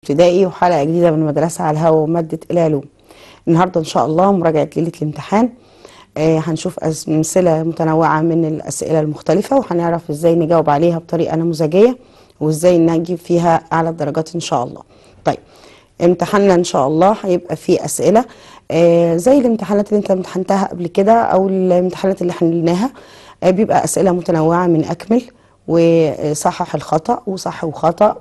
ابتدائي وحلقة جديدة من مدرسة على الهوا ومادة العلوم النهاردة إن شاء الله مراجعة ليلة الامتحان آه هنشوف أمثلة متنوعة من الأسئلة المختلفة وهنعرف إزاي نجاوب عليها بطريقة نموذجية وإزاي نجيب فيها أعلى الدرجات إن شاء الله طيب امتحاننا إن شاء الله هيبقى فيه أسئلة آه زي الامتحانات اللي انت امتحنتها قبل كده أو الامتحانات اللي حليناها آه بيبقى أسئلة متنوعة من أكمل وصحح الخطأ وصح وخطأ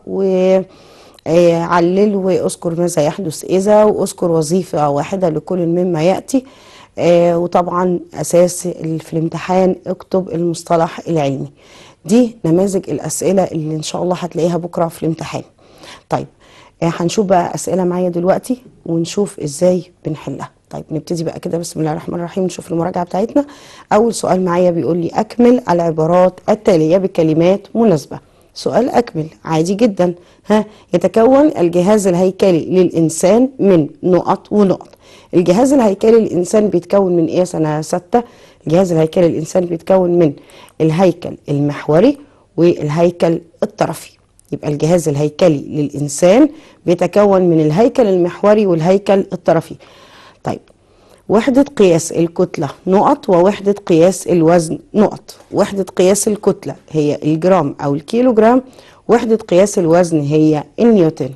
وعلل واذكر ماذا يحدث إذا واذكر وظيفة واحدة لكل مما يأتي وطبعا أساس في الامتحان اكتب المصطلح العلمي دي نماذج الأسئلة اللي إن شاء الله هتلاقيها بكرة في الامتحان طيب هنشوف بقى أسئلة معايا دلوقتي ونشوف إزاي بنحلها طيب نبتدي بقى كده بسم الله الرحمن الرحيم نشوف المراجعة بتاعتنا أول سؤال معايا بيقول لي أكمل العبارات التالية بكلمات مناسبة سؤال أكمل عادي جدا ها يتكون الجهاز الهيكلي للإنسان من نقط ونقط الجهاز الهيكلي للإنسان بيتكون من إيه سنة ستة الجهاز الهيكلي للإنسان بيتكون من الهيكل المحوري والهيكل الطرفي يبقى الجهاز الهيكلي للإنسان بيتكون من الهيكل المحوري والهيكل الطرفي طيب وحدة قياس الكتلة نقط ووحدة قياس الوزن نقط وحدة قياس الكتلة هي الجرام أو الكيلوجرام وحدة قياس الوزن هي النيوتن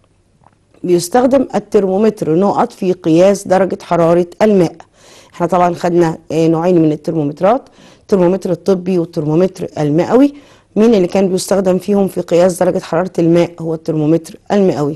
بيستخدم الترمومتر نقط في قياس درجة حرارة الماء احنا طبعا خدنا نوعين من الترمومترات الترمومتر الطبي والترمومتر المئوي مين اللي كان بيستخدم فيهم في قياس درجة حرارة الماء هو الترمومتر المئوي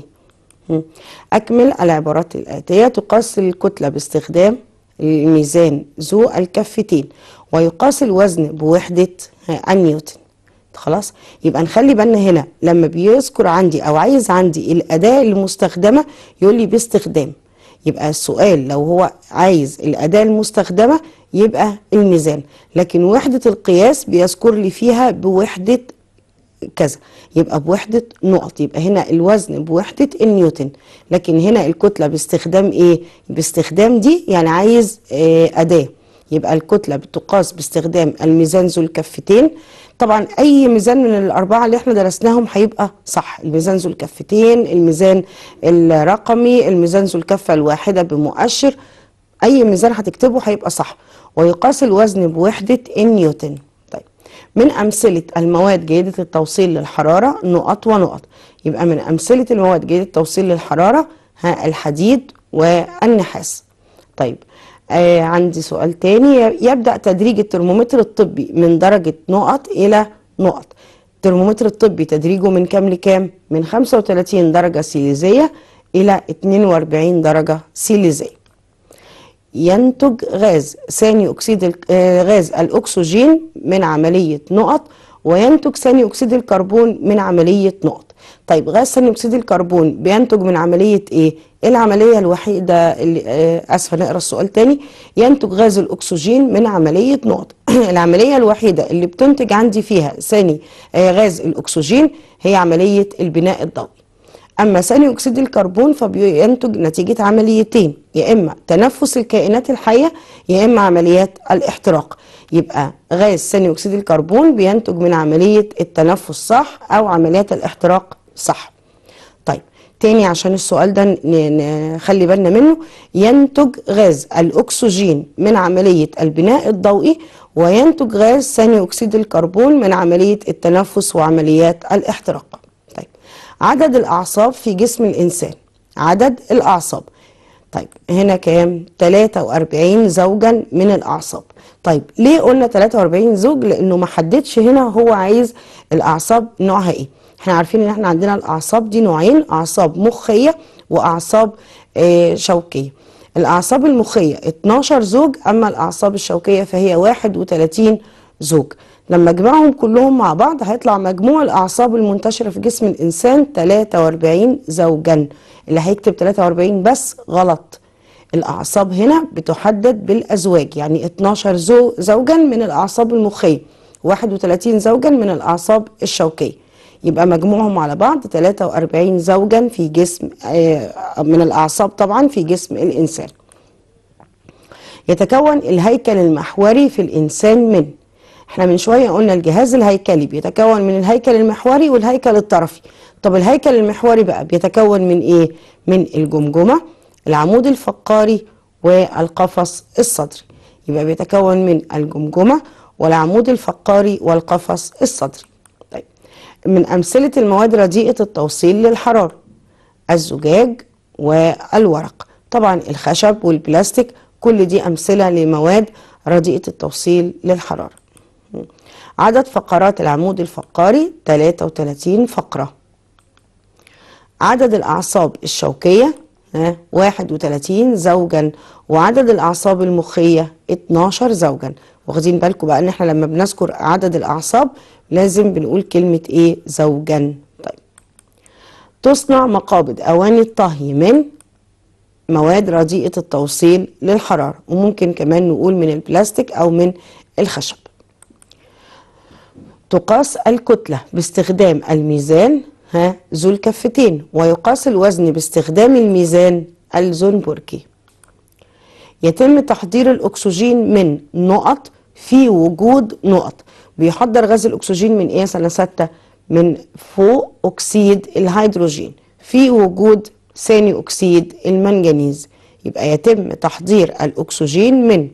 أكمل العبارات الآتية تقاس الكتلة باستخدام الميزان ذو الكفتين ويقاس الوزن بوحدة النيوتن خلاص يبقى نخلي بالنا هنا لما بيذكر عندي أو عايز عندي الأداة المستخدمة يقول لي باستخدام يبقى السؤال لو هو عايز الأداة المستخدمة يبقى الميزان لكن وحدة القياس بيذكر لي فيها بوحدة كذا يبقى بوحدة نقط يبقى هنا الوزن بوحدة النيوتن لكن هنا الكتلة باستخدام ايه باستخدام دي يعني عايز اه أداة يبقى الكتلة بتقاس باستخدام الميزان ذو الكفتين طبعا اي ميزان من الاربعه اللي احنا درسناهم هيبقى صح الميزان ذو الكفتين الميزان الرقمي الميزان ذو الكفه الواحده بمؤشر اي ميزان هتكتبه هيبقى صح ويقاس الوزن بوحده النيوتن طيب من امثله المواد جيده التوصيل للحراره نقط ونقط يبقى من امثله المواد جيده التوصيل للحراره ها الحديد والنحاس طيب آه عندي سؤال تاني يبدأ تدريج الترمومتر الطبي من درجة نقط إلى نقط الترمومتر الطبي تدريجه من كام لكام؟ من 35 درجة سيليزية إلى 42 درجة سيليزية ينتج غاز ثاني أكسيد غاز الأكسجين من عملية نقط وينتج ثاني أكسيد الكربون من عملية نقط طيب غاز ثاني أكسيد الكربون بينتج من عملية إيه؟ العملية الوحيدة اللي أسفة نقرأ السؤال تاني ينتج غاز الأكسجين من عملية نقط العملية الوحيدة اللي بتنتج عندي فيها ثاني غاز الأكسجين هي عملية البناء الضوئي أما ثاني أكسيد الكربون فبينتج نتيجة عمليتين يا إما تنفس الكائنات الحية يا إما عمليات الاحتراق يبقى غاز ثاني أكسيد الكربون بينتج من عملية التنفس صح أو عمليات الاحتراق صح طيب تاني عشان السؤال ده نخلي بالنا منه ينتج غاز الأكسجين من عملية البناء الضوئي وينتج غاز ثاني أكسيد الكربون من عملية التنفس وعمليات الاحتراق طيب عدد الأعصاب في جسم الإنسان عدد الأعصاب طيب هنا كام 43 زوجا من الأعصاب طيب ليه قلنا 43 زوج لأنه ما حددش هنا هو عايز الأعصاب نوعها إيه احنا عارفين ان احنا عندنا الاعصاب دي نوعين اعصاب مخيه واعصاب اه شوكيه الاعصاب المخيه 12 زوج اما الاعصاب الشوكيه فهي 31 زوج لما اجمعهم كلهم مع بعض هيطلع مجموع الاعصاب المنتشره في جسم الانسان 43 زوجا اللي هيكتب 43 بس غلط الاعصاب هنا بتحدد بالازواج يعني 12 زو زوجا من الاعصاب المخيه 31 زوجا من الاعصاب الشوكيه يبقى مجموعهم على بعض 43 زوجا في جسم من الأعصاب طبعا في جسم الإنسان يتكون الهيكل المحوري في الإنسان من احنا من شوية قلنا الجهاز الهيكلي بيتكون من الهيكل المحوري والهيكل الطرفي طب الهيكل المحوري بقى بيتكون من ايه من الجمجمه العمود الفقاري والقفص الصدري يبقى بيتكون من الجمجمه والعمود الفقاري والقفص الصدري طيب من امثله المواد رديئه التوصيل للحراره الزجاج والورق طبعا الخشب والبلاستيك كل دي امثله لمواد رديئه التوصيل للحراره عدد فقرات العمود الفقاري 33 فقرة عدد الأعصاب الشوكية 31 زوجا وعدد الأعصاب المخية 12 زوجا واخدين بالكم بقى ان احنا لما بنذكر عدد الأعصاب لازم بنقول كلمة ايه زوجا طيب تصنع مقابض أواني الطهي من مواد رديئة التوصيل للحرارة وممكن كمان نقول من البلاستيك أو من الخشب تقاس الكتلة باستخدام الميزان ها ذو الكفتين ويقاس الوزن باستخدام الميزان الزنبرجي يتم تحضير الأكسجين من نقط في وجود نقط بيحضر غاز الأكسجين من إيه سنة ستة من فوق أكسيد الهيدروجين في وجود ثاني أكسيد المنجنيز يبقى يتم تحضير الأكسجين من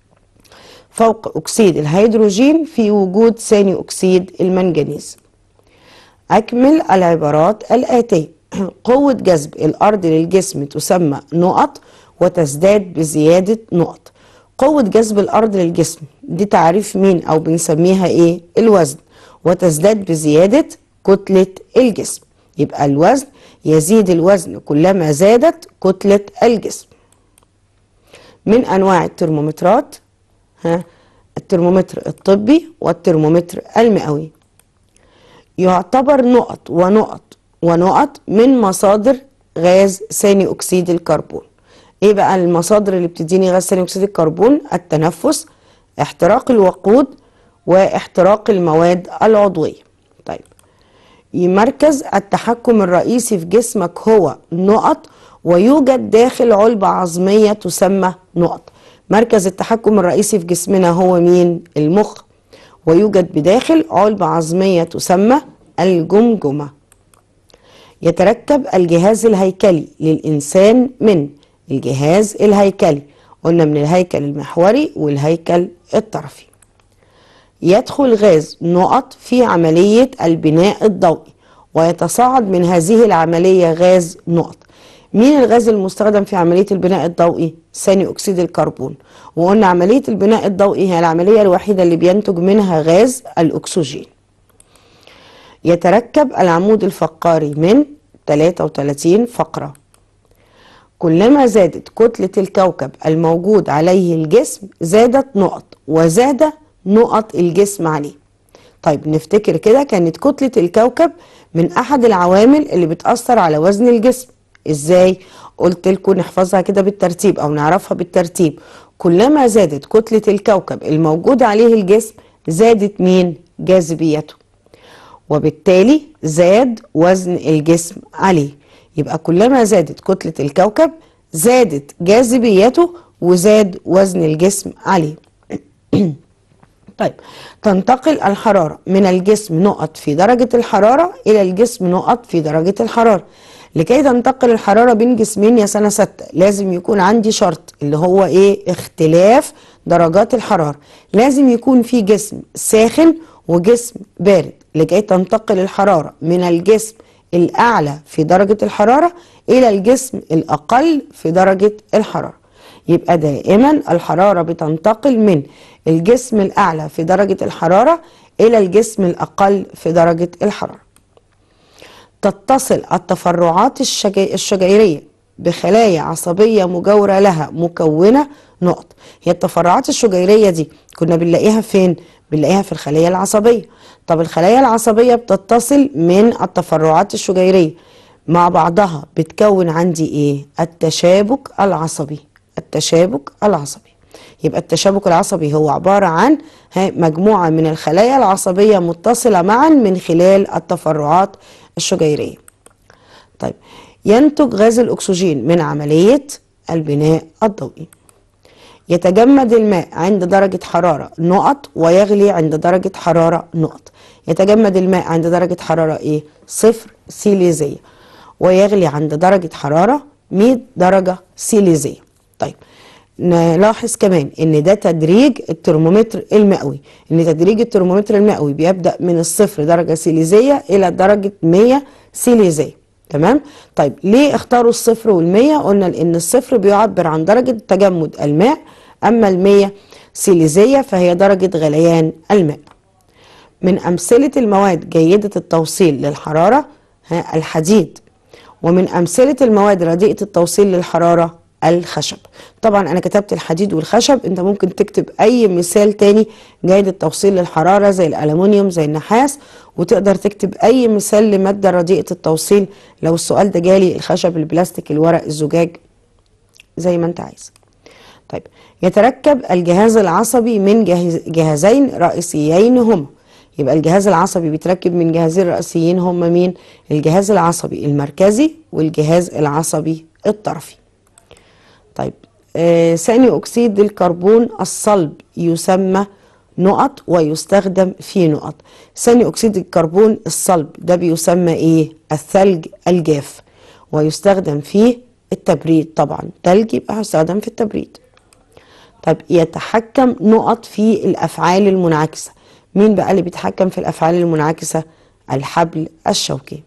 فوق أكسيد الهيدروجين في وجود ثاني أكسيد المنجنيز أكمل العبارات الآتية قوة جذب الأرض للجسم تسمى نقط وتزداد بزيادة نقط قوة جذب الأرض للجسم دي تعريف مين أو بنسميها إيه الوزن وتزداد بزيادة كتلة الجسم يبقى الوزن يزيد الوزن كلما زادت كتلة الجسم من أنواع الترمومترات ها الترمومتر الطبي والترمومتر المئوي يعتبر نقط ونقط ونقط من مصادر غاز ثاني اكسيد الكربون ايه بقى المصادر اللي بتديني غاز ثاني اكسيد الكربون التنفس احتراق الوقود واحتراق المواد العضويه طيب مركز التحكم الرئيسي في جسمك هو نقط ويوجد داخل علبة عظمية تسمى نقط مركز التحكم الرئيسي في جسمنا هو مين؟ المخ ويوجد بداخل علبة عظمية تسمى الجمجمة يتركب الجهاز الهيكلي للإنسان من الجهاز الهيكلي قلنا من الهيكل المحوري والهيكل الطرفي يدخل غاز نقط في عملية البناء الضوئي ويتصاعد من هذه العملية غاز نقط مين الغاز المستخدم في عملية البناء الضوئي؟ ثاني أكسيد الكربون وقلنا عملية البناء الضوئي هي العملية الوحيدة اللي بينتج منها غاز الأكسجين يتركب العمود الفقاري من 33 فقرة كلما زادت كتلة الكوكب الموجود عليه الجسم زادت نقط وزاد نقط الجسم عليه طيب نفتكر كده كانت كتلة الكوكب من أحد العوامل اللي بتأثر على وزن الجسم ازاي قلت لكم نحفظها كده بالترتيب او نعرفها بالترتيب كلما زادت كتلة الكوكب الموجود عليه الجسم زادت مين جاذبيته وبالتالي زاد وزن الجسم عليه يبقى كلما زادت كتلة الكوكب زادت جاذبيته وزاد وزن الجسم عليه طيب تنتقل الحرارة من الجسم نقط في درجة الحرارة إلى الجسم نقط في درجة الحرارة لكي تنتقل الحرارة بين جسمين يا سنة ستة لازم يكون عندي شرط اللي هو ايه اختلاف درجات الحرارة لازم يكون في جسم ساخن وجسم بارد لكي تنتقل الحرارة من الجسم الأعلى في درجة الحرارة إلى الجسم الأقل في درجة الحرارة يبقى دائما الحرارة بتنتقل من الجسم الأعلى في درجة الحرارة إلى الجسم الأقل في درجة الحرارة تتصل التفرعات الشجي... الشجيرية بخلايا عصبية مجاورة لها مكونة نقط هي التفرعات الشجيرية دي كنا بنلاقيها فين؟ بنلاقيها في الخلايا العصبية طب الخلايا العصبية بتتصل من التفرعات الشجيرية مع بعضها بتكون عندي ايه؟ التشابك العصبي التشابك العصبي يبقى التشابك العصبي هو عبارة عن مجموعة من الخلايا العصبية متصلة معا من خلال التفرعات الشجيرية طيب ينتج غاز الأكسجين من عملية البناء الضوئي يتجمد الماء عند درجة حرارة نقط ويغلي عند درجة حرارة نقط يتجمد الماء عند درجة حرارة ايه صفر سيليزية ويغلي عند درجة حرارة 100 درجة سيليزية طيب نلاحظ كمان ان ده تدريج الترمومتر المئوي ان تدريج الترمومتر المئوي بيبدأ من الصفر درجة سيليزية الى درجة 100 سيليزية تمام طيب ليه اختاروا الصفر والمية قلنا لان الصفر بيعبر عن درجة تجمد الماء اما المية سيليزية فهي درجة غليان الماء من امثلة المواد جيدة التوصيل للحرارة ها الحديد ومن امثلة المواد رديئة التوصيل للحرارة الخشب طبعا انا كتبت الحديد والخشب انت ممكن تكتب اي مثال تاني جيد التوصيل للحرارة زي الالومنيوم زي النحاس وتقدر تكتب اي مثال لمادة رديئة التوصيل لو السؤال ده جالي الخشب البلاستيك الورق الزجاج زي ما انت عايز طيب يتركب الجهاز العصبي من جهاز جهازين رئيسيين هما يبقى الجهاز العصبي بيتركب من جهازين رئيسيين هما مين الجهاز العصبي المركزي والجهاز العصبي الطرفي طيب آه ثاني أكسيد الكربون الصلب يسمى نقط ويستخدم في نقط ثاني أكسيد الكربون الصلب ده بيسمى إيه الثلج الجاف ويستخدم في التبريد طبعا ثلج يبقى هيستخدم في التبريد طيب يتحكم نقط في الأفعال المنعكسة مين بقى اللي بيتحكم في الأفعال المنعكسة الحبل الشوكي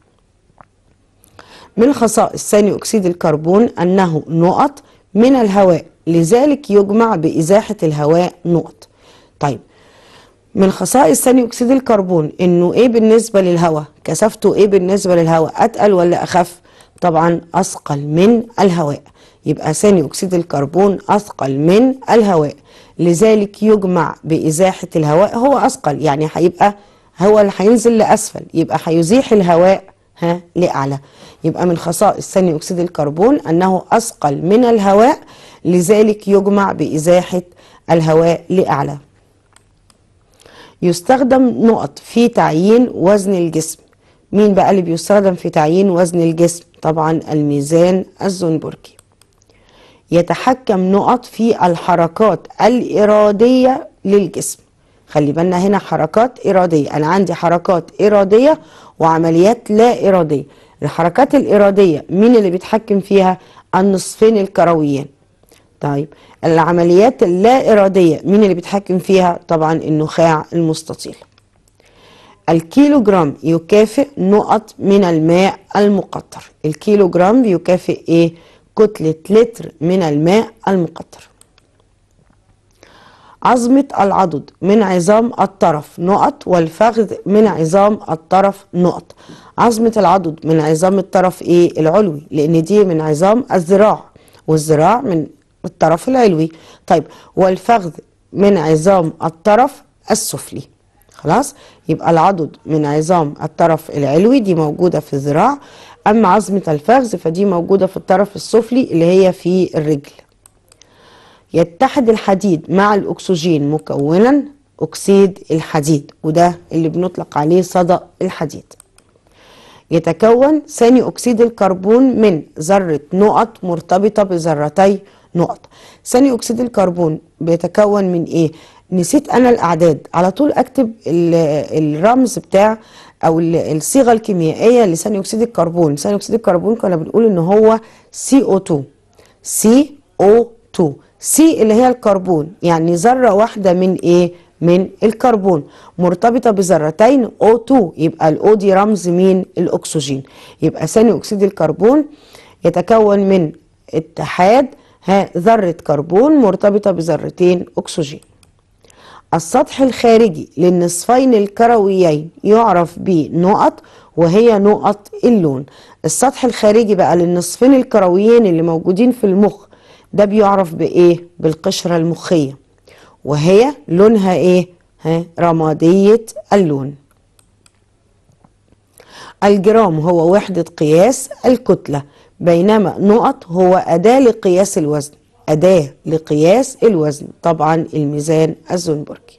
من خصائص ثاني أكسيد الكربون أنه نقط من الهواء لذلك يجمع بإزاحة الهواء نقط طيب من خصائص ثاني أكسيد الكربون إنه إيه بالنسبة للهواء كثافته إيه بالنسبة للهواء أتقل ولا أخف طبعا أثقل من الهواء يبقى ثاني أكسيد الكربون أثقل من الهواء لذلك يجمع بإزاحة الهواء هو أثقل يعني هيبقى هو اللي هينزل لأسفل يبقى هيزيح الهواء ها لأعلى يبقى من خصائص ثاني أكسيد الكربون أنه أثقل من الهواء لذلك يجمع بإزاحة الهواء لأعلى يستخدم نقط في تعيين وزن الجسم مين بقى اللي بيستخدم في تعيين وزن الجسم طبعا الميزان الزنبرجي يتحكم نقط في الحركات الإرادية للجسم خلي بالنا هنا حركات إرادية أنا عندي حركات إرادية وعمليات لا إرادية الحركات الإرادية مين اللي بيتحكم فيها النصفين الكرويين طيب العمليات اللا إرادية مين اللي بيتحكم فيها طبعا النخاع المستطيل الكيلو جرام يكافئ نقط من الماء المقطر الكيلو جرام بيكافئ ايه كتلة لتر من الماء المقطر عظمة العضد من عظام الطرف نقط والفخذ من عظام الطرف نقط عظمة العضد من عظام الطرف ايه العلوي لان دي من عظام الذراع والذراع من الطرف العلوي طيب والفخذ من عظام الطرف السفلي خلاص يبقى العضد من عظام الطرف العلوي دي موجودة في الذراع أما عظمة الفخذ فدي موجودة في الطرف السفلي اللي هي في الرجل يتحد الحديد مع الأكسجين مكونا أكسيد الحديد وده اللي بنطلق عليه صدأ الحديد يتكون ثاني أكسيد الكربون من ذرة نقط مرتبطة بذرتي نقط ثاني أكسيد الكربون بيتكون من إيه؟ نسيت أنا الأعداد على طول أكتب الرمز بتاع أو الصيغة الكيميائية لثاني أكسيد الكربون ثاني أكسيد الكربون كنا بنقول إن هو CO2 CO2 سي اللي هي الكربون يعني ذرة واحدة من ايه من الكربون مرتبطة بذرتين O2 يبقى الأو دي رمز مين الأكسجين يبقى ثاني أكسيد الكربون يتكون من اتحاد ها ذرة كربون مرتبطة بذرتين أكسجين السطح الخارجي للنصفين الكرويين يعرف بنقط وهي نقط اللون السطح الخارجي بقى للنصفين الكرويين اللي موجودين في المخ ده بيعرف بايه بالقشرة المخية وهي لونها ايه ها رمادية اللون الجرام هو وحدة قياس الكتلة بينما نقط هو أداة لقياس الوزن أداة لقياس الوزن طبعا الميزان الزنبرجي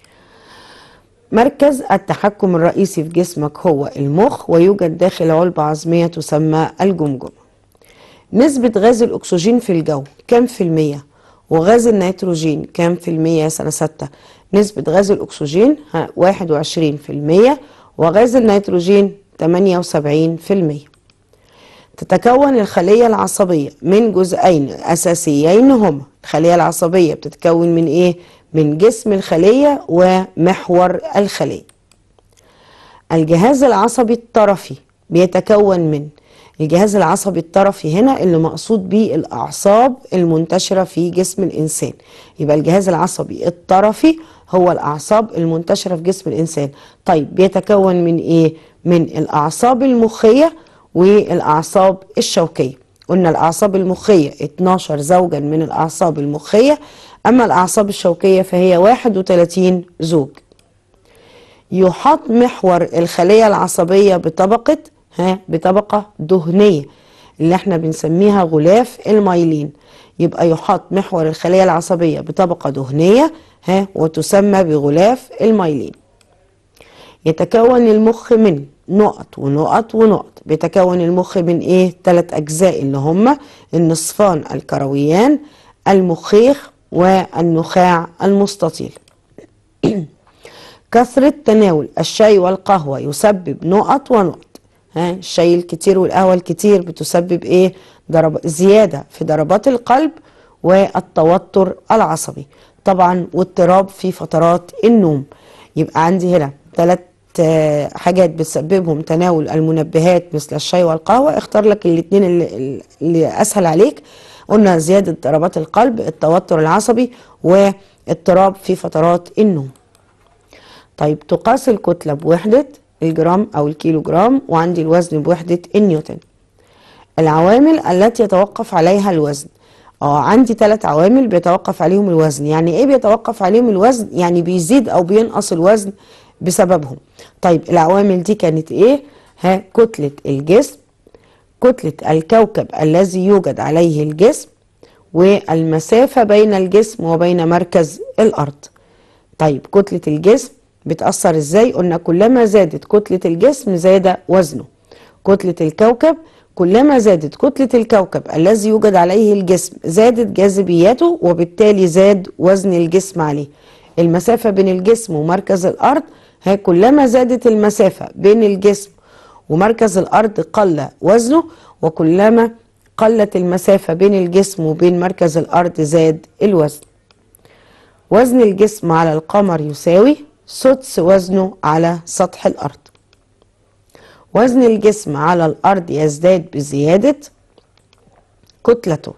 مركز التحكم الرئيسي في جسمك هو المخ ويوجد داخل علبة عظمية تسمى الجمجمة نسبة غاز الأكسجين في الجو كام في المية وغاز النيتروجين كام في المية يا سنة ستة نسبة غاز الأكسجين واحد وعشرين في المية وغاز النيتروجين 78% تتكون الخلية العصبية من جزئين أساسيين هما الخلية العصبية بتتكون من إيه؟ من جسم الخلية ومحور الخلية الجهاز العصبي الطرفي بيتكون من الجهاز العصبي الطرفي هنا اللي مقصود بيه الأعصاب المنتشرة في جسم الإنسان يبقى الجهاز العصبي الطرفي هو الأعصاب المنتشرة في جسم الإنسان طيب بيتكون من إيه؟ من الأعصاب المخية والأعصاب الشوكية قلنا الأعصاب المخية 12 زوجا من الأعصاب المخية أما الأعصاب الشوكية فهي 31 زوج يحاط محور الخلية العصبية بطبقة ها بطبقة دهنية اللي احنا بنسميها غلاف المايلين يبقى يحاط محور الخلية العصبية بطبقة دهنية ها وتسمى بغلاف المايلين يتكون المخ من نقط ونقط ونقط بيتكون المخ من ايه ثلاث اجزاء اللي هما النصفان الكرويان المخيخ والنخاع المستطيل كثرة تناول الشاي والقهوة يسبب نقط ونقط ها الشاي الكتير والقهوة الكتير بتسبب ايه ضرب زيادة في ضربات القلب والتوتر العصبي طبعا واضطراب في فترات النوم يبقى عندي هنا ثلاث حاجات بتسببهم تناول المنبهات مثل الشاي والقهوة اختار لك الاثنين اللي, اللي اسهل عليك قلنا زيادة ضربات القلب التوتر العصبي واضطراب في فترات النوم طيب تقاس الكتلة بوحدة الجرام أو الكيلو جرام وعندي الوزن بوحدة النيوتن العوامل التي يتوقف عليها الوزن اه عندي ثلاث عوامل بيتوقف عليهم الوزن يعني ايه بيتوقف عليهم الوزن يعني بيزيد او بينقص الوزن بسببهم طيب العوامل دي كانت ايه ها كتلة الجسم كتلة الكوكب الذي يوجد عليه الجسم والمسافة بين الجسم وبين مركز الأرض طيب كتلة الجسم بتأثر ازاي قلنا كلما زادت كتلة الجسم زاد وزنه كتلة الكوكب كلما زادت كتلة الكوكب الذي يوجد عليه الجسم زادت جاذبيته وبالتالي زاد وزن الجسم عليه المسافة بين الجسم ومركز الأرض ها كلما زادت المسافة بين الجسم ومركز الأرض قل وزنه وكلما قلت المسافة بين الجسم وبين مركز الأرض زاد الوزن وزن الجسم على القمر يساوي سدس وزنه على سطح الأرض وزن الجسم على الأرض يزداد بزيادة كتلته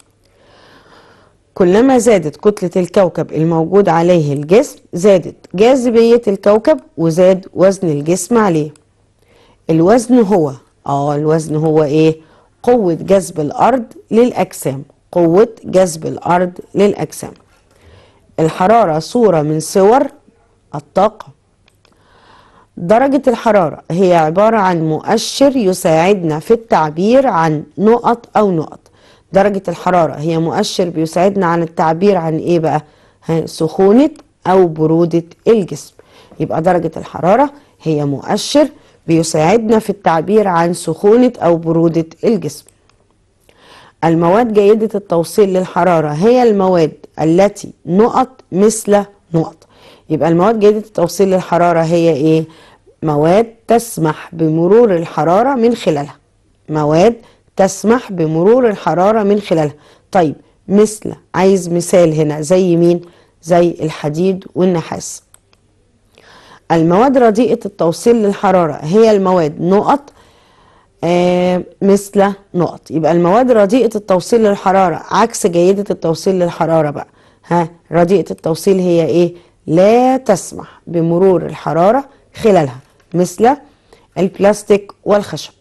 كلما زادت كتلة الكوكب الموجود عليه الجسم زادت جاذبية الكوكب وزاد وزن الجسم عليه الوزن هو اه الوزن هو ايه قوة جذب الأرض للأجسام قوة جذب الأرض للأجسام الحرارة صورة من صور الطاقة درجة الحرارة هي عبارة عن مؤشر يساعدنا في التعبير عن نقط أو نقط درجة الحرارة هي مؤشر بيساعدنا عن التعبير عن إيه بقى سخونة أو برودة الجسم يبقى درجة الحرارة هي مؤشر بيساعدنا في التعبير عن سخونة أو برودة الجسم المواد جيدة التوصيل للحرارة هي المواد التي نقط مثل نقط يبقى المواد جيدة التوصيل للحرارة هي ايه مواد تسمح بمرور الحرارة من خلالها مواد تسمح بمرور الحرارة من خلالها طيب مثل عايز مثال هنا زي مين زي الحديد والنحاس المواد رديئة التوصيل للحرارة هي المواد نقط آه مثل نقط يبقى المواد رديئة التوصيل للحرارة عكس جيدة التوصيل للحرارة بقى ها رديئة التوصيل هي ايه لا تسمح بمرور الحرارة خلالها مثل البلاستيك والخشب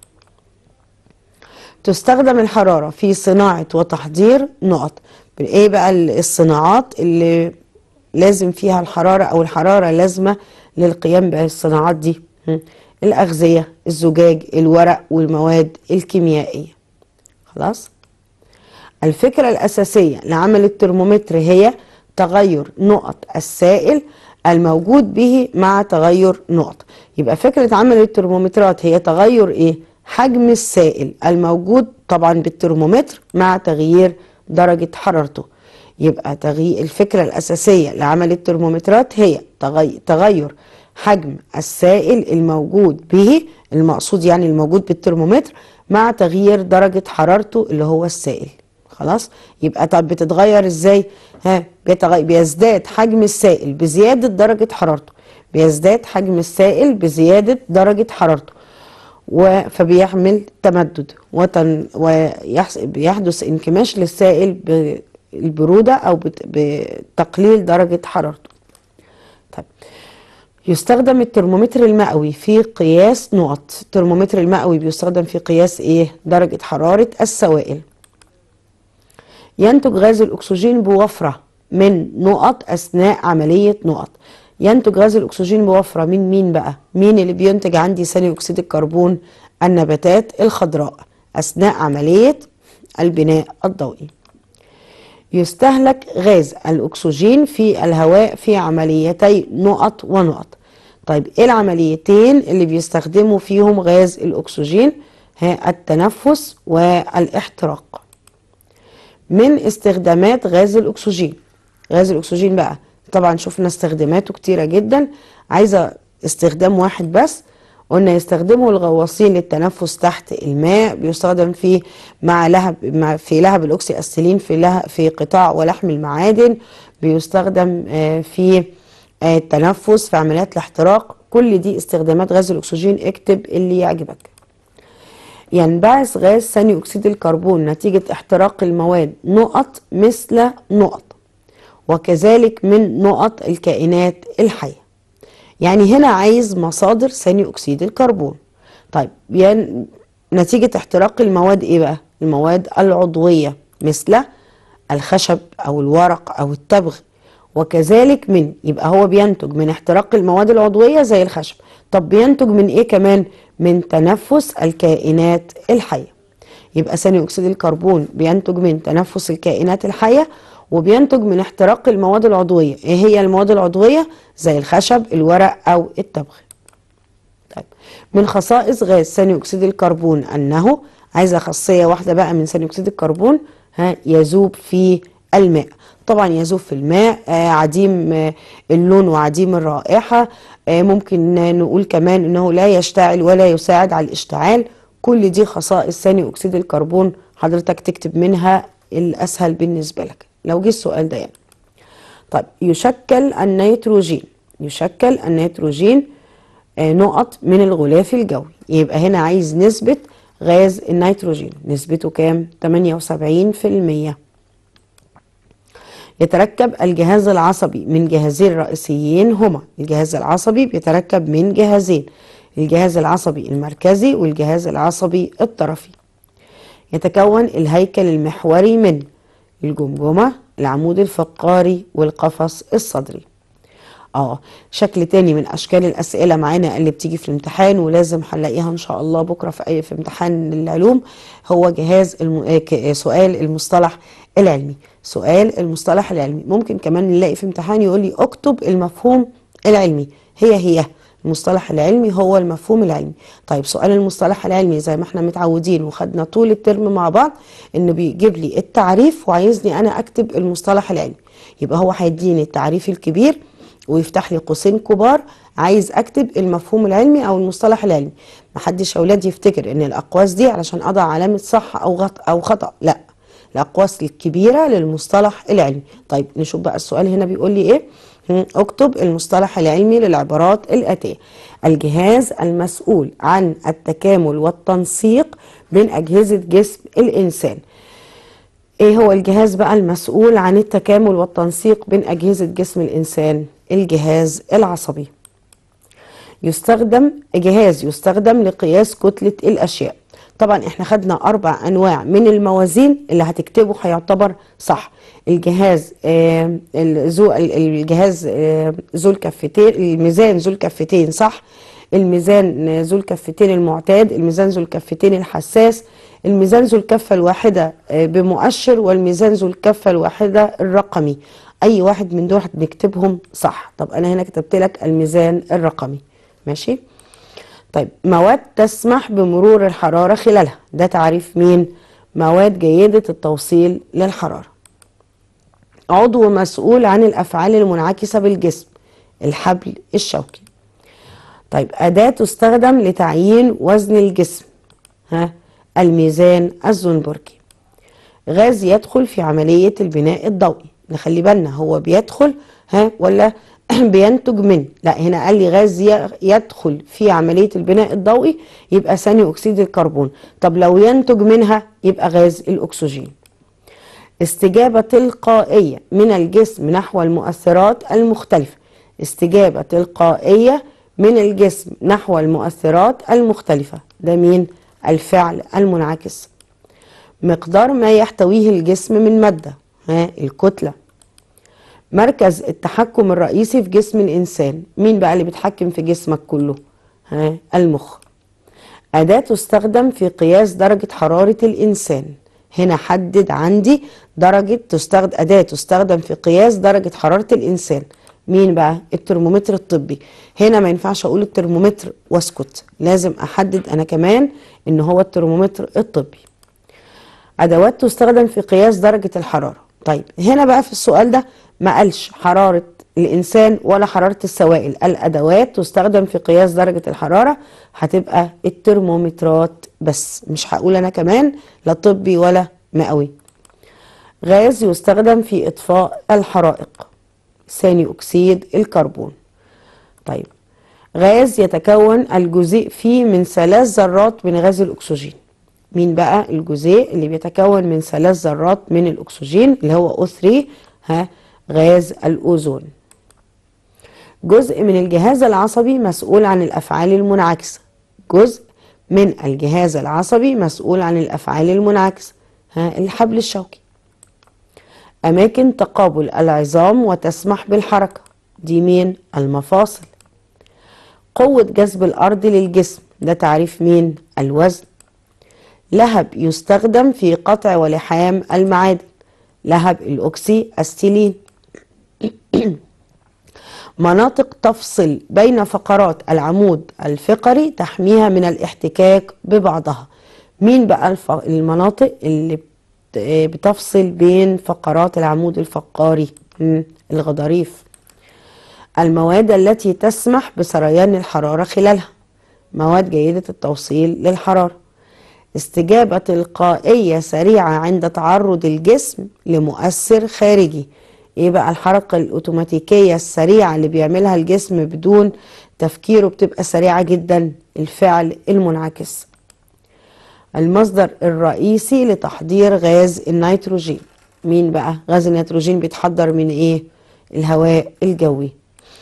تستخدم الحرارة في صناعة وتحضير نقط ايه بقى الصناعات اللي لازم فيها الحرارة او الحرارة لازمة للقيام بالصناعات دي الأغذية الزجاج الورق والمواد الكيميائية خلاص الفكرة الأساسية لعمل الترمومتر هي تغير نقط السائل الموجود به مع تغير نقط يبقى فكرة عمل الترمومترات هي تغير ايه حجم السائل الموجود طبعا بالترمومتر مع تغيير درجة حرارته يبقى تغيير الفكرة الأساسية لعمل الترمومترات هي تغير حجم السائل الموجود به المقصود يعني الموجود بالترمومتر مع تغيير درجة حرارته اللي هو السائل خلاص يبقى طب بتتغير ازاي ها بيتغير بيزداد حجم السائل بزيادة درجة حرارته بيزداد حجم السائل بزيادة درجة حرارته و- فبيعمل تمدد وتن ويحدث انكماش للسائل بالبرودة أو بت- بتقليل درجة حرارته طيب يستخدم الترمومتر المئوي في قياس نقط الترمومتر المئوي بيستخدم في قياس ايه درجة حرارة السوائل ينتج غاز الأكسجين بوفرة من نقط أثناء عملية نقط ينتج غاز الأكسجين بوفرة من مين بقى؟ مين اللي بينتج عندي ثاني أكسيد الكربون؟ النباتات الخضراء أثناء عملية البناء الضوئي يستهلك غاز الأكسجين في الهواء في عمليتي نقط ونقط طيب ايه العمليتين اللي بيستخدموا فيهم غاز الأكسجين؟ ها التنفس والاحتراق من استخدامات غاز الأكسجين غاز الأكسجين بقى طبعا شفنا استخداماته كتيرة جدا عايزة استخدام واحد بس قلنا يستخدمه الغواصين للتنفس تحت الماء بيستخدم في مع لهب مع في لهب الاكسي اسيلين في لهب في قطاع ولحم المعادن بيستخدم آه، في آه، التنفس في عمليات الاحتراق كل دي استخدامات غاز الاكسجين اكتب اللي يعجبك ينبعث غاز ثاني اكسيد الكربون نتيجة احتراق المواد نقط مثل نقط وكذلك من نقط الكائنات الحية يعني هنا عايز مصادر ثاني اكسيد الكربون طيب ين... نتيجة احتراق المواد ايه بقى المواد العضوية مثل الخشب او الورق او التبغ وكذلك من يبقى هو بينتج من احتراق المواد العضوية زي الخشب طب بينتج من ايه كمان من تنفس الكائنات الحية يبقى ثاني اكسيد الكربون بينتج من تنفس الكائنات الحية وبينتج من احتراق المواد العضوية ايه هي المواد العضوية زي الخشب الورق او التبغ طيب من خصائص غاز ثاني اكسيد الكربون انه عايزه خاصيه واحده بقى من ثاني اكسيد الكربون ها يذوب في الماء طبعا يذوب في الماء آه عديم آه اللون وعديم الرائحه آه ممكن نقول كمان انه لا يشتعل ولا يساعد على الاشتعال كل دي خصائص ثاني اكسيد الكربون حضرتك تكتب منها الاسهل بالنسبه لك لو جه السؤال ده يعني طيب يشكل النيتروجين يشكل النيتروجين آه، نقط من الغلاف الجوي يبقى هنا عايز نسبة غاز النيتروجين نسبته كام 78% يتركب الجهاز العصبي من جهازين رئيسيين هما الجهاز العصبي بيتركب من جهازين الجهاز العصبي المركزي والجهاز العصبي الطرفي يتكون الهيكل المحوري من الجمجمة العمود الفقاري والقفص الصدري اه شكل تاني من اشكال الاسئله معانا اللي بتيجي في الامتحان ولازم هنلاقيها ان شاء الله بكره في اي في امتحان العلوم هو جهاز الم... آه، ك- آه، سؤال المصطلح العلمي سؤال المصطلح العلمي ممكن كمان نلاقي في امتحان يقول لي اكتب المفهوم العلمي هي هي المصطلح العلمي هو المفهوم العلمي طيب سؤال المصطلح العلمي زي ما احنا متعودين وخدنا طول الترم مع بعض انه بيجيب لي التعريف وعايزني انا اكتب المصطلح العلمي يبقى هو هيديني التعريف الكبير ويفتح لي قوسين كبار عايز اكتب المفهوم العلمي او المصطلح العلمي محدش يا اولاد يفتكر ان الاقواس دي علشان اضع علامه صح او غط او خطا لا الاقواس الكبيره للمصطلح العلمي طيب نشوف بقى السؤال هنا بيقول لي ايه هم، اكتب المصطلح العلمي للعبارات الاتيه الجهاز المسؤول عن التكامل والتنسيق بين اجهزه جسم الانسان ايه هو الجهاز بقى المسؤول عن التكامل والتنسيق بين اجهزه جسم الانسان الجهاز العصبي يستخدم جهاز يستخدم لقياس كتله الاشياء طبعا احنا خدنا اربع انواع من الموازين اللي هتكتبه هيعتبر صح الجهاز آه ذو الجهاز آه ذو الكفتين الميزان ذو الكفتين صح الميزان ذو الكفتين المعتاد الميزان ذو الكفتين الحساس الميزان ذو الكفة الواحدة آه، بمؤشر والميزان ذو الكفة الواحدة الرقمي أي واحد من دول هنكتبهم صح طب أنا هنا كتبت لك الميزان الرقمي ماشي طيب مواد تسمح بمرور الحرارة خلالها ده تعريف مين مواد جيدة التوصيل للحرارة عضو مسؤول عن الأفعال المنعكسة بالجسم الحبل الشوكي طيب أداة تستخدم لتعيين وزن الجسم ها الميزان الزنبرجي غاز يدخل في عملية البناء الضوئي نخلي بالنا هو بيدخل ها ولا بينتج من لا هنا قال لي غاز يدخل في عملية البناء الضوئي يبقى ثاني أكسيد الكربون طب لو ينتج منها يبقى غاز الأكسجين استجابة تلقائية من الجسم نحو المؤثرات المختلفة استجابة تلقائية من الجسم نحو المؤثرات المختلفة ده مين؟ الفعل المنعكس مقدار ما يحتويه الجسم من مادة ها الكتلة مركز التحكم الرئيسي في جسم الإنسان مين بقى اللي بيتحكم في جسمك كله ها المخ أداة تستخدم في قياس درجة حرارة الإنسان هنا حدد عندي درجة تستخدم أداة تستخدم في قياس درجة حرارة الإنسان مين بقى الترمومتر الطبي هنا ما ينفعش أقول الترمومتر واسكت لازم أحدد أنا كمان إن هو الترمومتر الطبي أدوات تستخدم في قياس درجة الحرارة طيب هنا بقى في السؤال ده ما قالش حرارة الإنسان ولا حرارة السوائل الأدوات تستخدم في قياس درجة الحرارة هتبقى الترمومترات بس مش هقول أنا كمان لا طبي ولا مئوي غاز يستخدم في إطفاء الحرائق ثاني أكسيد الكربون طيب غاز يتكون الجزيء فيه من ثلاث ذرات من غاز الأكسجين مين بقى الجزيء اللي بيتكون من ثلاث ذرات من الأكسجين اللي هو O3 ها غاز الأوزون جزء من الجهاز العصبي مسؤول عن الأفعال المنعكسة جزء من الجهاز العصبي مسؤول عن الأفعال المنعكسة ها الحبل الشوكي أماكن تقابل العظام وتسمح بالحركة دي مين المفاصل قوة جذب الأرض للجسم ده تعريف مين الوزن لهب يستخدم في قطع ولحام المعادن لهب الأكسي أستيلين مناطق تفصل بين فقرات العمود الفقري تحميها من الاحتكاك ببعضها مين بقى المناطق اللي بتفصل بين فقرات العمود الفقاري الغضاريف المواد التي تسمح بسريان الحرارة خلالها مواد جيدة التوصيل للحرارة استجابة تلقائية سريعة عند تعرض الجسم لمؤثر خارجي ايه بقى الحركة الاوتوماتيكية السريعة اللي بيعملها الجسم بدون تفكيره بتبقى سريعة جدا الفعل المنعكس المصدر الرئيسي لتحضير غاز النيتروجين مين بقى غاز النيتروجين بيتحضر من ايه الهواء الجوي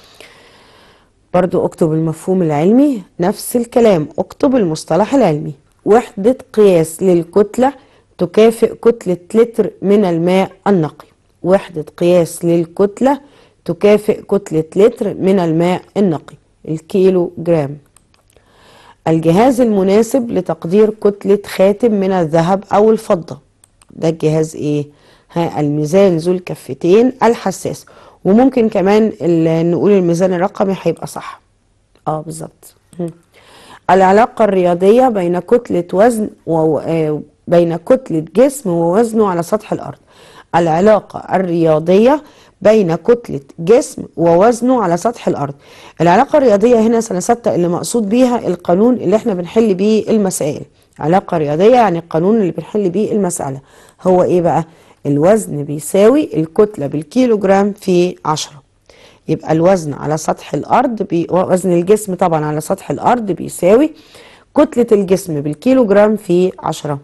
برضو اكتب المفهوم العلمي نفس الكلام اكتب المصطلح العلمي وحدة قياس للكتلة تكافئ كتلة لتر من الماء النقي وحدة قياس للكتلة تكافئ كتلة لتر من الماء النقي الكيلو جرام الجهاز المناسب لتقدير كتلة خاتم من الذهب أو الفضة ده الجهاز إيه؟ ها الميزان ذو الكفتين الحساس وممكن كمان نقول الميزان الرقمي هيبقى صح اه بالظبط العلاقة الرياضية بين كتلة وزن و... بين كتلة جسم ووزنه على سطح الأرض العلاقة الرياضية بين كتلة جسم ووزنه على سطح الأرض العلاقة الرياضية هنا سنة ستة اللي مقصود بيها القانون اللي احنا بنحل بيه المسائل علاقة رياضية يعني القانون اللي بنحل بيه المسألة هو ايه بقى الوزن بيساوي الكتلة بالكيلو جرام في عشرة يبقى الوزن على سطح الأرض بي... وزن الجسم طبعا على سطح الأرض بيساوي كتلة الجسم بالكيلو جرام في عشرة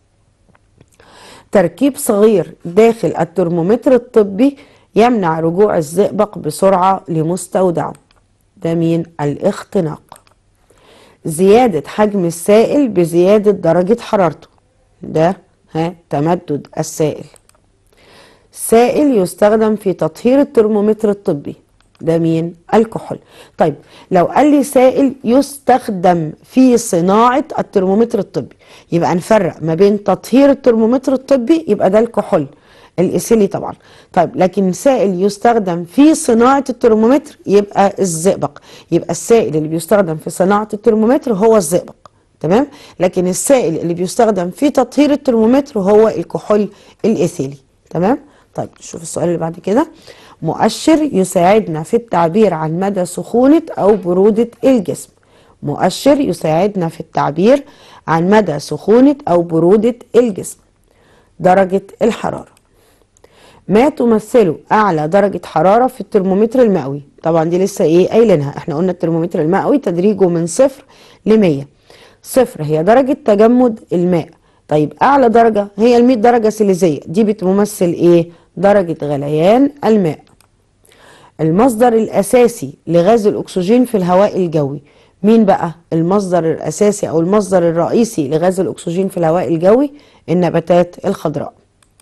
تركيب صغير داخل الترمومتر الطبي يمنع رجوع الزئبق بسرعة لمستودعه ده مين الاختناق زيادة حجم السائل بزيادة درجة حرارته ده ها تمدد السائل سائل يستخدم في تطهير الترمومتر الطبي ده مين الكحول طيب لو قال لي سائل يستخدم في صناعة الترمومتر الطبي يبقى نفرق ما بين تطهير الترمومتر الطبي يبقى ده الكحول الإيثيلي طبعا طيب لكن سائل يستخدم في صناعة الترمومتر يبقى الزئبق يبقى السائل اللي بيستخدم في صناعة الترمومتر هو الزئبق تمام لكن السائل اللي بيستخدم في تطهير الترمومتر هو الكحول الإيثيلي تمام طيب نشوف السؤال اللي بعد كده مؤشر يساعدنا في التعبير عن مدى سخونة أو برودة الجسم مؤشر يساعدنا في التعبير عن مدى سخونة أو برودة الجسم درجة الحرارة ما تمثله أعلى درجة حرارة في الترمومتر المئوي طبعا دي لسه إيه قايلينها احنا قلنا الترمومتر المئوي تدريجه من صفر لمية صفر هي درجة تجمد الماء طيب أعلى درجة هي المية درجة سيليزية دي بتمثل إيه درجة غليان الماء المصدر الأساسي لغاز الأكسجين في الهواء الجوي مين بقى المصدر الأساسي أو المصدر الرئيسي لغاز الأكسجين في الهواء الجوي النباتات الخضراء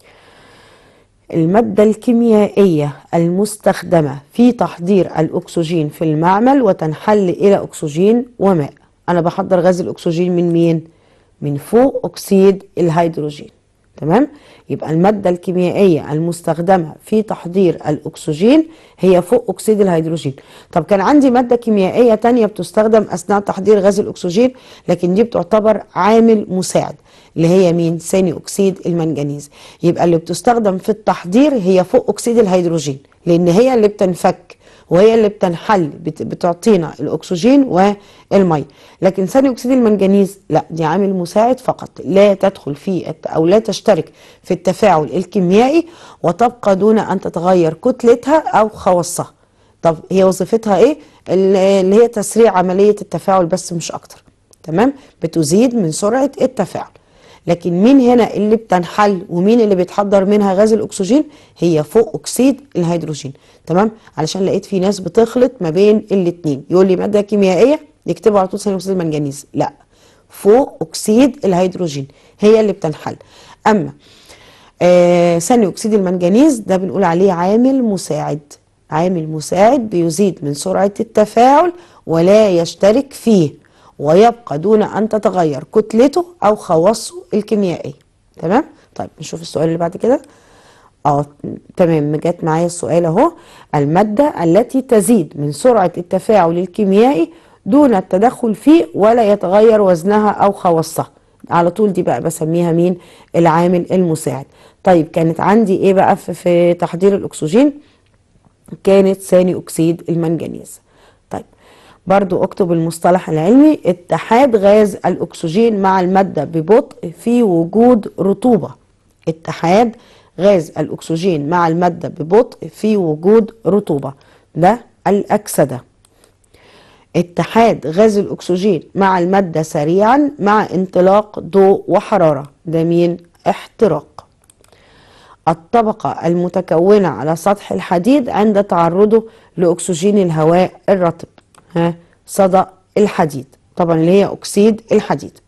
المادة الكيميائية المستخدمة في تحضير الأكسجين في المعمل وتنحل إلى أكسجين وماء أنا بحضر غاز الأكسجين من مين؟ من فوق أكسيد الهيدروجين تمام؟ يبقى المادة الكيميائية المستخدمة في تحضير الأكسجين هي فوق أكسيد الهيدروجين طب كان عندي مادة كيميائية تانية بتستخدم أثناء تحضير غاز الأكسجين لكن دي بتعتبر عامل مساعد اللي هي مين ثاني أكسيد المنجنيز يبقى اللي بتستخدم في التحضير هي فوق أكسيد الهيدروجين لأن هي اللي بتنفك وهي اللي بتنحل بت- بتعطينا الاكسجين والمي لكن ثاني اكسيد المنجنيز لا دي عامل مساعد فقط لا تدخل في الت- او لا تشترك في التفاعل الكيميائي وتبقى دون ان تتغير كتلتها او خواصها طب هي وظيفتها ايه ال- اللي هي تسريع عمليه التفاعل بس مش اكتر تمام بتزيد من سرعه التفاعل لكن مين هنا اللي بتنحل ومين اللي بيتحضر منها غاز الاكسجين هي فوق اكسيد الهيدروجين تمام علشان لقيت في ناس بتخلط ما بين الاتنين يقول لي ماده كيميائيه يكتبوا على طول ثاني اكسيد المنجنيز لا فوق اكسيد الهيدروجين هي اللي بتنحل اما آه ثاني اكسيد المنجنيز ده بنقول عليه عامل مساعد عامل مساعد بيزيد من سرعه التفاعل ولا يشترك فيه ويبقى دون ان تتغير كتلته او خواصه الكيميائيه تمام طيب نشوف السؤال اللي بعد كده اه تمام جت معايا السؤال اهو الماده التي تزيد من سرعه التفاعل الكيميائي دون التدخل فيه ولا يتغير وزنها او خواصها على طول دي بقى بسميها مين العامل المساعد طيب كانت عندي ايه بقى في, في تحضير الاكسجين كانت ثاني اكسيد المنجنيز طيب برضو اكتب المصطلح العلمي اتحاد غاز الاكسجين مع المادة ببطء في وجود رطوبة اتحاد غاز الاكسجين مع المادة ببطء في وجود رطوبة ده الاكسدة اتحاد غاز الاكسجين مع المادة سريعا مع انطلاق ضوء وحرارة ده مين احتراق الطبقة المتكونة على سطح الحديد عند تعرضه لأكسجين الهواء الرطب ها صدأ الحديد طبعا اللي هي أكسيد الحديد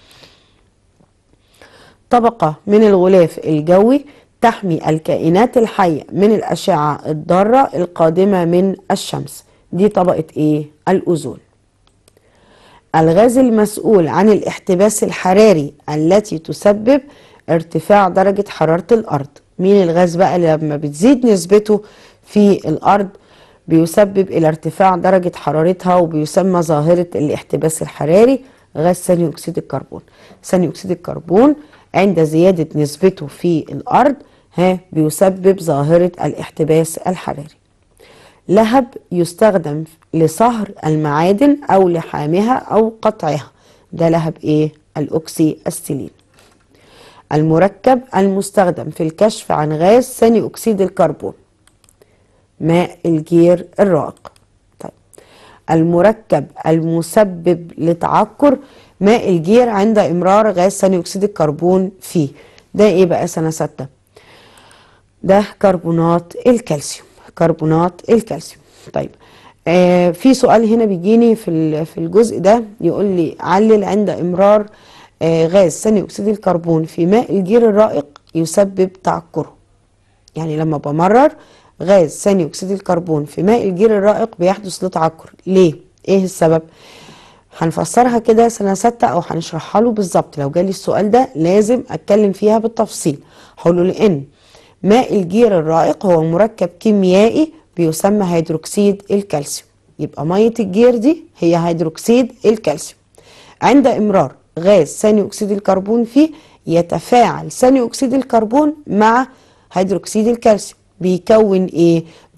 طبقة من الغلاف الجوي تحمي الكائنات الحية من الأشعة الضارة القادمة من الشمس دي طبقة إيه؟ الأوزون الغاز المسؤول عن الاحتباس الحراري التي تسبب ارتفاع درجة حرارة الأرض مين الغاز بقى اللي لما بتزيد نسبته في الأرض بيسبب إلى ارتفاع درجة حرارتها وبيسمى ظاهرة الاحتباس الحراري غاز ثاني أكسيد الكربون ثاني أكسيد الكربون عند زيادة نسبته في الأرض ها بيسبب ظاهرة الاحتباس الحراري لهب يستخدم لصهر المعادن أو لحامها أو قطعها ده لهب إيه؟ الأكسي السيلين المركب المستخدم في الكشف عن غاز ثاني أكسيد الكربون ماء الجير الرائق طيب المركب المسبب لتعكر ماء الجير عند إمرار غاز ثاني أكسيد الكربون فيه ده إيه بقى سنة ستة ده كربونات الكالسيوم كربونات الكالسيوم طيب آه في سؤال هنا بيجيني في في الجزء ده يقول لي علل عند امرار آه غاز ثاني اكسيد الكربون في ماء الجير الرائق يسبب تعكره يعني لما بمرر غاز ثاني اكسيد الكربون في ماء الجير الرائق بيحدث له تعكر ليه ايه السبب هنفسرها كده سنه ستة او هنشرحها له بالظبط لو جالي السؤال ده لازم اتكلم فيها بالتفصيل هقول له لان ماء الجير الرائق هو مركب كيميائي بيسمى هيدروكسيد الكالسيوم يبقى ميه الجير دي هي هيدروكسيد الكالسيوم عند امرار غاز ثاني اكسيد الكربون فيه يتفاعل ثاني اكسيد الكربون مع هيدروكسيد الكالسيوم بيكون ايه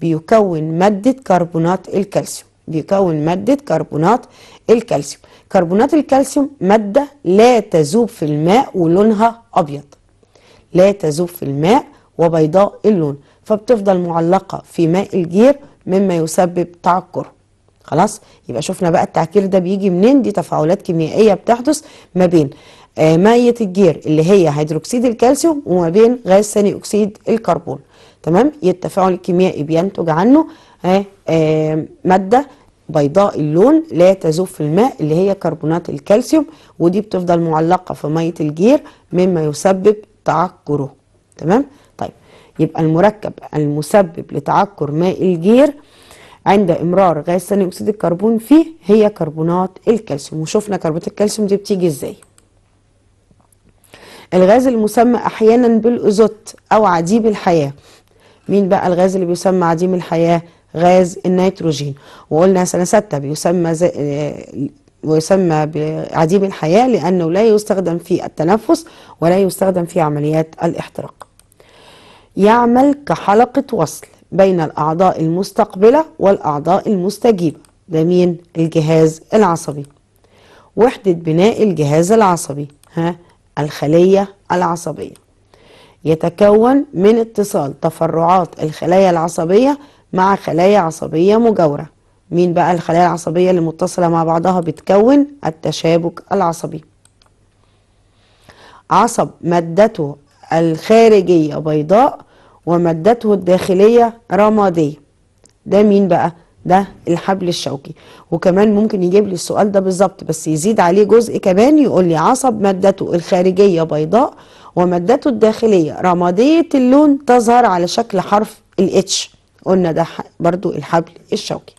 بيكون مادة كربونات الكالسيوم بيكون مادة كربونات الكالسيوم كربونات الكالسيوم مادة لا تذوب في الماء ولونها أبيض لا تذوب في الماء وبيضاء اللون فبتفضل معلقة في ماء الجير مما يسبب تعكره خلاص يبقى شفنا بقى التعكير ده بيجي منين دي تفاعلات كيميائية بتحدث ما بين آه مية الجير اللي هي هيدروكسيد الكالسيوم وما بين غاز ثاني أكسيد الكربون تمام التفاعل الكيميائي بينتج عنه آه آه مادة بيضاء اللون لا تذوب في الماء اللي هي كربونات الكالسيوم ودي بتفضل معلقة في مية الجير مما يسبب تعكره تمام طيب يبقى المركب المسبب لتعكر ماء الجير عند امرار غاز ثاني اكسيد الكربون فيه هي كربونات الكالسيوم وشفنا كربونات الكالسيوم دي بتيجي ازاي الغاز المسمى احيانا بالازوت او عديم الحياه مين بقى الغاز اللي بيسمى عديم الحياه غاز النيتروجين وقلنا سنه سته بيسمى زي ويسمى بعديم الحياه لانه لا يستخدم في التنفس ولا يستخدم في عمليات الاحتراق يعمل كحلقه وصل بين الأعضاء المستقبلة والأعضاء المستجيبة ده مين؟ الجهاز العصبي وحدة بناء الجهاز العصبي ها الخلية العصبية يتكون من اتصال تفرعات الخلايا العصبية مع خلايا عصبية مجاورة مين بقى الخلايا العصبية اللي متصلة مع بعضها بتكون التشابك العصبي عصب مادته الخارجية بيضاء ومادته الداخلية رمادية ده مين بقى؟ ده الحبل الشوكي وكمان ممكن يجيب لي السؤال ده بالظبط بس يزيد عليه جزء كمان يقول لي عصب مادته الخارجية بيضاء ومادته الداخلية رمادية اللون تظهر على شكل حرف الاتش قلنا ده برضو الحبل الشوكي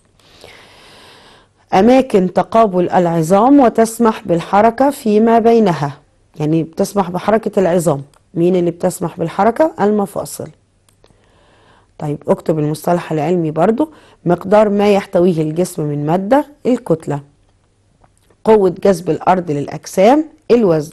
أماكن تقابل العظام وتسمح بالحركة فيما بينها يعني بتسمح بحركة العظام مين اللي بتسمح بالحركة؟ المفاصل طيب اكتب المصطلح العلمي برضو مقدار ما يحتويه الجسم من مادة الكتلة قوة جذب الأرض للأجسام الوزن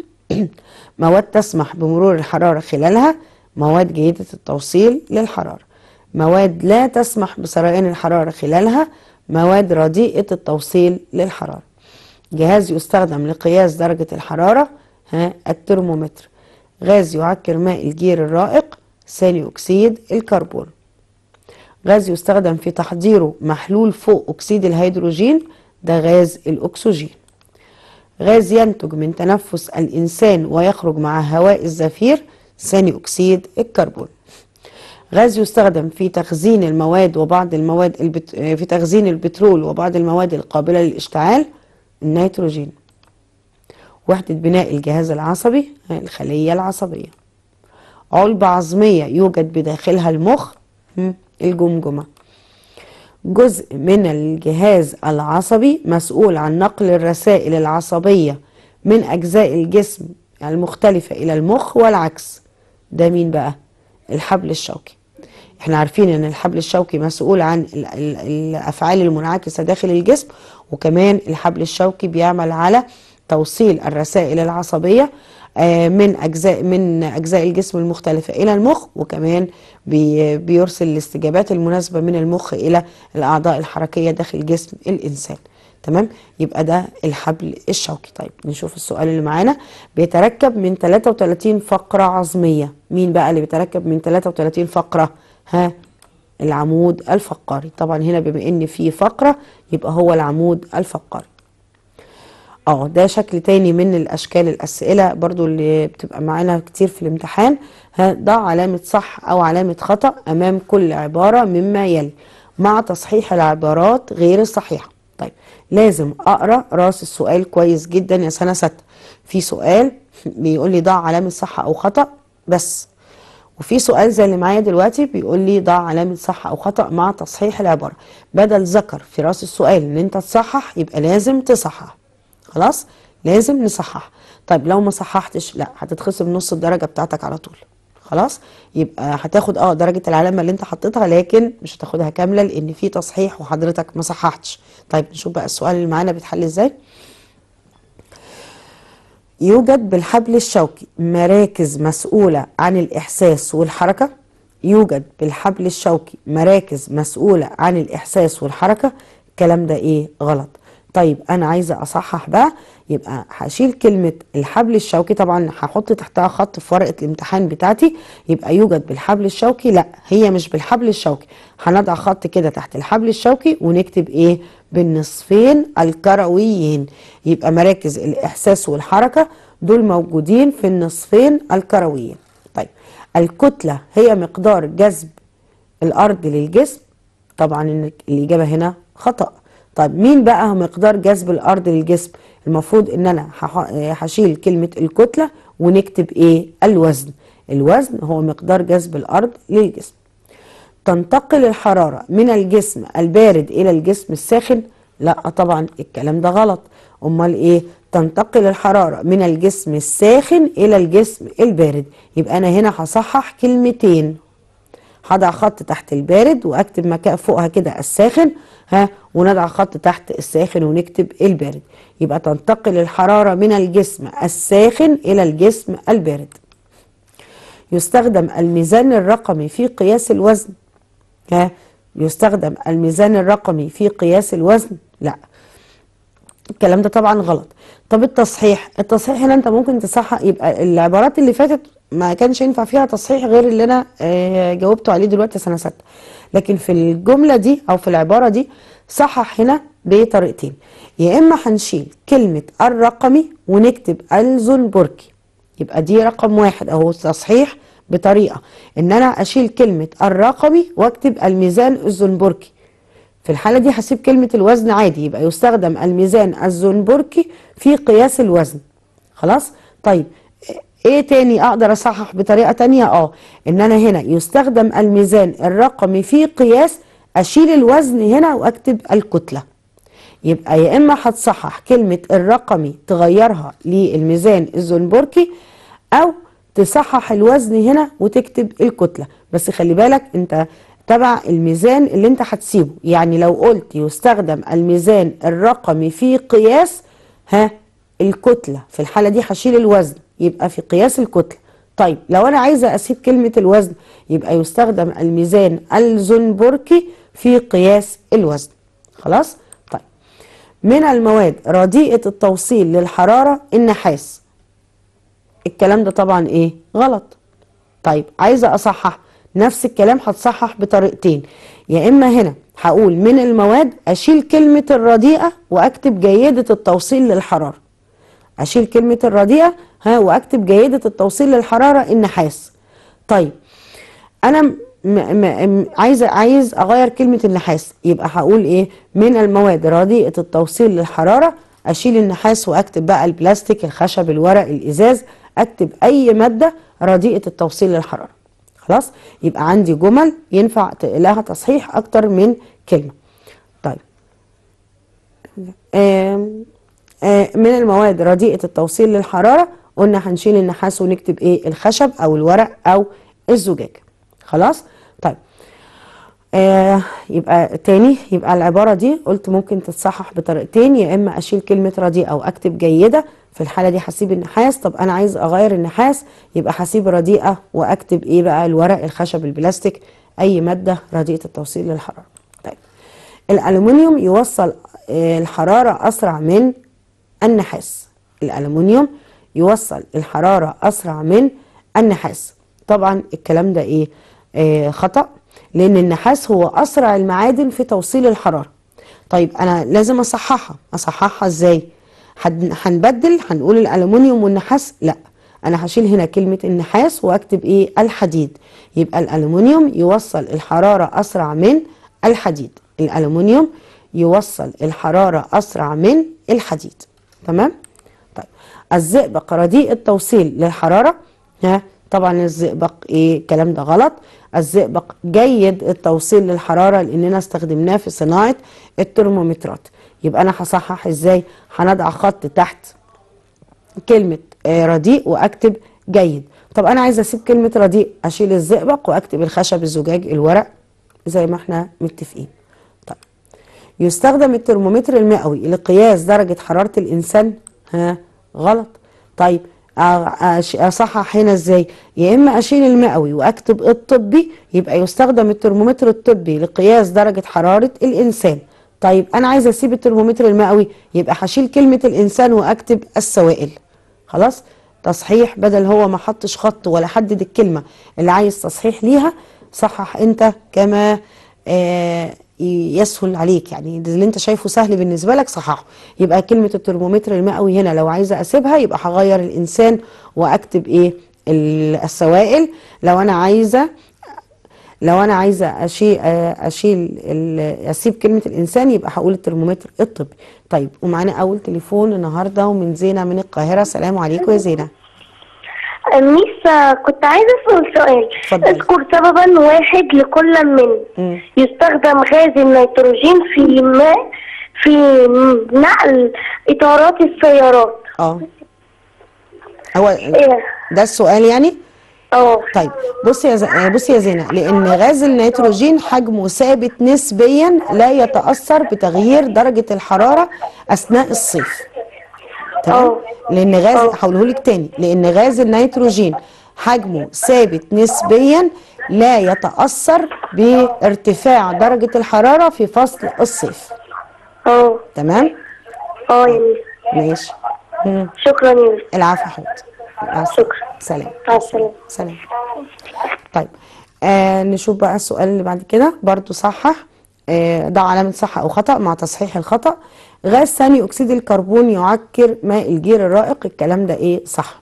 مواد تسمح بمرور الحرارة خلالها مواد جيدة التوصيل للحرارة مواد لا تسمح بسريان الحرارة خلالها مواد رديئة التوصيل للحرارة جهاز يستخدم لقياس درجة الحرارة ها الترمومتر غاز يعكر ماء الجير الرائق ثاني أكسيد الكربون غاز يستخدم في تحضيره محلول فوق أكسيد الهيدروجين ده غاز الأكسجين غاز ينتج من تنفس الإنسان ويخرج مع هواء الزفير ثاني أكسيد الكربون غاز يستخدم في تخزين المواد وبعض المواد البت... في تخزين البترول وبعض المواد القابلة للاشتعال النيتروجين وحدة بناء الجهاز العصبي الخلية العصبية علبة عظمية يوجد بداخلها المخ الجمجمة جزء من الجهاز العصبي مسؤول عن نقل الرسائل العصبية من أجزاء الجسم المختلفة إلى المخ والعكس ده مين بقى؟ الحبل الشوكي احنا عارفين ان الحبل الشوكي مسؤول عن ال ال الافعال المنعكسه داخل الجسم وكمان الحبل الشوكي بيعمل على توصيل الرسائل العصبيه من اجزاء من اجزاء الجسم المختلفه الى المخ وكمان بي بيرسل الاستجابات المناسبه من المخ الى الاعضاء الحركيه داخل جسم الانسان تمام يبقى ده الحبل الشوكي طيب نشوف السؤال اللي معانا بيتركب من 33 فقره عظميه مين بقى اللي بيتركب من 33 فقره ها العمود الفقاري طبعا هنا بما ان في فقره يبقى هو العمود الفقاري اه ده شكل تاني من الاشكال الاسئله برضو اللي بتبقى معانا كتير في الامتحان ضع علامه صح او علامه خطا امام كل عباره مما يلي مع تصحيح العبارات غير الصحيحه طيب لازم اقرا راس السؤال كويس جدا يا سنه سته في سؤال بيقول لي ضع علامه صح او خطا بس وفي سؤال زي اللي معايا دلوقتي بيقول لي ضع علامه صح او خطا مع تصحيح العباره بدل ذكر في راس السؤال ان انت تصحح يبقى لازم تصحح خلاص لازم نصحح طيب لو ما صححتش لا هتتخصم نص الدرجه بتاعتك على طول خلاص يبقى هتاخد اه درجه العلامه اللي انت حطيتها لكن مش هتاخدها كامله لان في تصحيح وحضرتك ما صححتش طيب نشوف بقى السؤال اللي معانا بيتحل ازاي يوجد بالحبل الشوكي مراكز مسؤوله عن الاحساس والحركه يوجد بالحبل الشوكي مراكز مسؤولة عن الإحساس والحركة الكلام ده إيه غلط طيب أنا عايزة أصحح بقى يبقى هشيل كلمة الحبل الشوكي طبعا هحط تحتها خط في ورقة الامتحان بتاعتي يبقى يوجد بالحبل الشوكي لا هي مش بالحبل الشوكي هنضع خط كده تحت الحبل الشوكي ونكتب إيه بالنصفين الكرويين يبقى مراكز الإحساس والحركة دول موجودين في النصفين الكرويين طيب الكتلة هي مقدار جذب الأرض للجسم طبعا إن الإجابة هنا خطأ طيب مين بقى مقدار جذب الأرض للجسم المفروض إن أنا هشيل كلمة الكتلة ونكتب إيه الوزن الوزن هو مقدار جذب الأرض للجسم تنتقل الحرارة من الجسم البارد إلى الجسم الساخن لا طبعا الكلام ده غلط أمال إيه تنتقل الحرارة من الجسم الساخن إلى الجسم البارد يبقى أنا هنا هصحح كلمتين هضع خط تحت البارد واكتب مكان فوقها كده الساخن ها ونضع خط تحت الساخن ونكتب البارد يبقى تنتقل الحرارة من الجسم الساخن إلى الجسم البارد يستخدم الميزان الرقمي في قياس الوزن ها يستخدم الميزان الرقمي في قياس الوزن لا الكلام ده طبعا غلط طب التصحيح التصحيح هنا انت ممكن تصحح يبقى العبارات اللي فاتت ما كانش ينفع فيها تصحيح غير اللي انا آه جاوبته عليه دلوقتي سنه سته لكن في الجمله دي او في العباره دي صحح هنا بطريقتين يا اما هنشيل كلمه الرقمي ونكتب الزنبركي يبقى دي رقم واحد اهو تصحيح بطريقه ان انا اشيل كلمه الرقمي واكتب الميزان الزنبركي في الحالة دي هسيب كلمة الوزن عادي يبقى يستخدم الميزان الزنبركي في قياس الوزن خلاص طيب ايه تاني اقدر اصحح بطريقة تانية اه ان انا هنا يستخدم الميزان الرقمي في قياس اشيل الوزن هنا واكتب الكتلة يبقى يا اما هتصحح كلمة الرقمي تغيرها للميزان الزنبركي او تصحح الوزن هنا وتكتب الكتلة بس خلي بالك انت تبع الميزان اللي انت هتسيبه يعني لو قلت يستخدم الميزان الرقمي في قياس ها الكتلة في الحالة دي هشيل الوزن يبقى في قياس الكتلة طيب لو انا عايزة اسيب كلمة الوزن يبقى يستخدم الميزان الزنبركي في قياس الوزن خلاص طيب من المواد رديئة التوصيل للحرارة النحاس الكلام ده طبعا ايه غلط طيب عايزة اصحح نفس الكلام هتصحح بطريقتين يا اما هنا هقول من المواد اشيل كلمة الرديئة واكتب جيدة التوصيل للحرارة اشيل كلمة الرديئة ها واكتب جيدة التوصيل للحرارة النحاس طيب انا م م عايز عايز اغير كلمة النحاس يبقى هقول ايه من المواد رديئة التوصيل للحرارة اشيل النحاس واكتب بقى البلاستيك الخشب الورق الازاز اكتب اي مادة رديئة التوصيل للحرارة خلاص يبقى عندي جمل ينفع لها تصحيح اكتر من كلمة طيب آم آم من المواد رديئة التوصيل للحرارة قلنا هنشيل النحاس ونكتب ايه الخشب او الورق او الزجاج خلاص طيب آه يبقى تاني يبقى العبارة دي قلت ممكن تتصحح بطريقتين يا اما اشيل كلمة رديئة او اكتب جيدة في الحالة دي هسيب النحاس طب انا عايز اغير النحاس يبقى هسيب رديئة واكتب ايه بقى الورق الخشب البلاستيك اي مادة رديئة التوصيل للحرارة طيب الالومنيوم يوصل آه الحرارة اسرع من النحاس الالومنيوم يوصل الحرارة اسرع من النحاس طبعا الكلام ده ايه آه خطأ لان النحاس هو اسرع المعادن في توصيل الحرارة طيب انا لازم اصححها اصححها ازاي هنبدل هنقول الالومنيوم والنحاس لا انا هشيل هنا كلمة النحاس واكتب ايه الحديد يبقى الالومنيوم يوصل الحرارة اسرع من الحديد الالومنيوم يوصل الحرارة اسرع من الحديد تمام طيب الزئبق رديء التوصيل للحرارة ها طبعا الزئبق ايه الكلام ده غلط الزئبق جيد التوصيل للحرارة لاننا استخدمناه في صناعة الترمومترات يبقى انا هصحح ازاي هنضع خط تحت كلمة آه رديء واكتب جيد طب انا عايزه اسيب كلمة رديء اشيل الزئبق واكتب الخشب الزجاج الورق زي ما احنا متفقين طيب يستخدم الترمومتر المئوي لقياس درجة حرارة الانسان ها غلط طيب أ- أش- اصحح هنا ازاي يا اما اشيل المئوي واكتب الطبي يبقى يستخدم الترمومتر الطبي لقياس درجة حرارة الانسان طيب انا عايزه اسيب الترمومتر المئوي يبقى هشيل كلمة الانسان واكتب السوائل خلاص تصحيح بدل هو ما حطش خط ولا حدد الكلمة اللي عايز تصحيح ليها صحح انت كما آه يسهل عليك يعني ده اللي انت شايفه سهل بالنسبة لك صححه يبقى كلمة الترمومتر المئوي هنا لو عايزة اسيبها يبقى هغير الانسان واكتب ايه ال- السوائل لو انا عايزة لو انا عايزه اشيل اشيل ال- اسيب كلمه الانسان يبقى هقول الترمومتر الطبي طيب ومعانا اول تليفون النهارده ومن زينه من القاهره السلام عليكم يا زينه ميس آه، كنت عايزة أسأل سؤال اتفضلي. اذكر سببا واحد لكل من مم. يستخدم غاز النيتروجين في ما في نقل إطارات السيارات اه هو إيه ده السؤال يعني اه طيب بصي يا ز... بصي يا زينه لان غاز النيتروجين حجمه ثابت نسبيا لا يتاثر بتغيير درجه الحراره اثناء الصيف تمام اه. لان غاز هقوله لك تاني لان غاز النيتروجين حجمه ثابت نسبيا لا يتاثر بارتفاع درجه الحراره في فصل الصيف اه تمام اه يا ميس ماشي مم. شكرا يا ميس العفو يا حبيبتي مع السلامة. شكرا. سلام مع السلامة سلام طيب آه نشوف بقى السؤال اللي بعد كده برضو صحح آه ده علامة صح أو خطأ مع تصحيح الخطأ غاز ثاني أكسيد الكربون يعكر ماء الجير الرائق الكلام ده إيه صح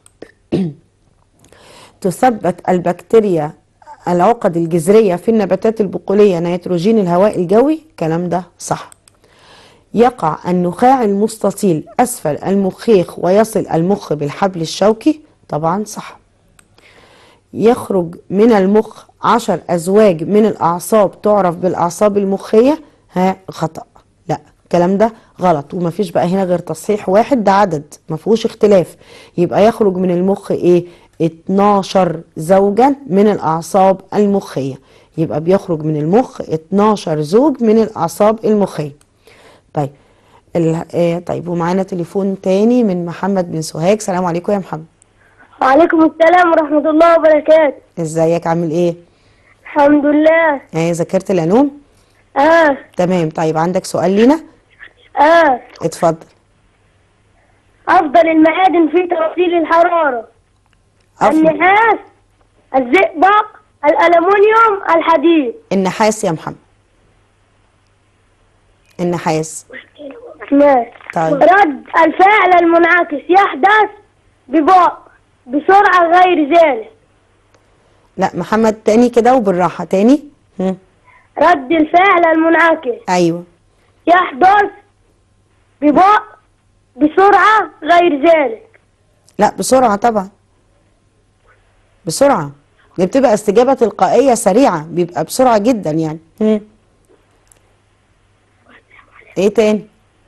تثبت البكتيريا العقد الجذرية في النباتات البقولية نيتروجين الهواء الجوي الكلام ده صح يقع النخاع المستطيل أسفل المخيخ ويصل المخ بالحبل الشوكي طبعا صح يخرج من المخ عشر أزواج من الأعصاب تعرف بالأعصاب المخية ها خطأ لا الكلام ده غلط ومفيش بقى هنا غير تصحيح واحد ده عدد مفهوش اختلاف يبقى يخرج من المخ ايه 12 زوجا من الأعصاب المخية يبقى بيخرج من المخ 12 زوج من الأعصاب المخية طيب ال... آه طيب ومعانا تليفون تاني من محمد بن سوهاج سلام عليكم يا محمد وعليكم السلام ورحمة الله وبركاته ازيك عامل ايه الحمد لله ايه ذاكرت العلوم اه تمام طيب عندك سؤال لينا اه اتفضل أفضل المعادن في توصيل الحرارة أفضل. النحاس الزئبق الألمنيوم الحديد النحاس يا محمد النحاس ماشي طيب. رد الفعل المنعكس يحدث ببطء بسرعة غير ذلك لا محمد تاني كده وبالراحة تاني هم. رد الفعل المنعكس ايوه يحدث ببطء بسرعة غير ذلك لا بسرعة طبعا بسرعة دي بتبقى استجابة تلقائية سريعة بيبقى بسرعة جدا يعني هم. ايه تاني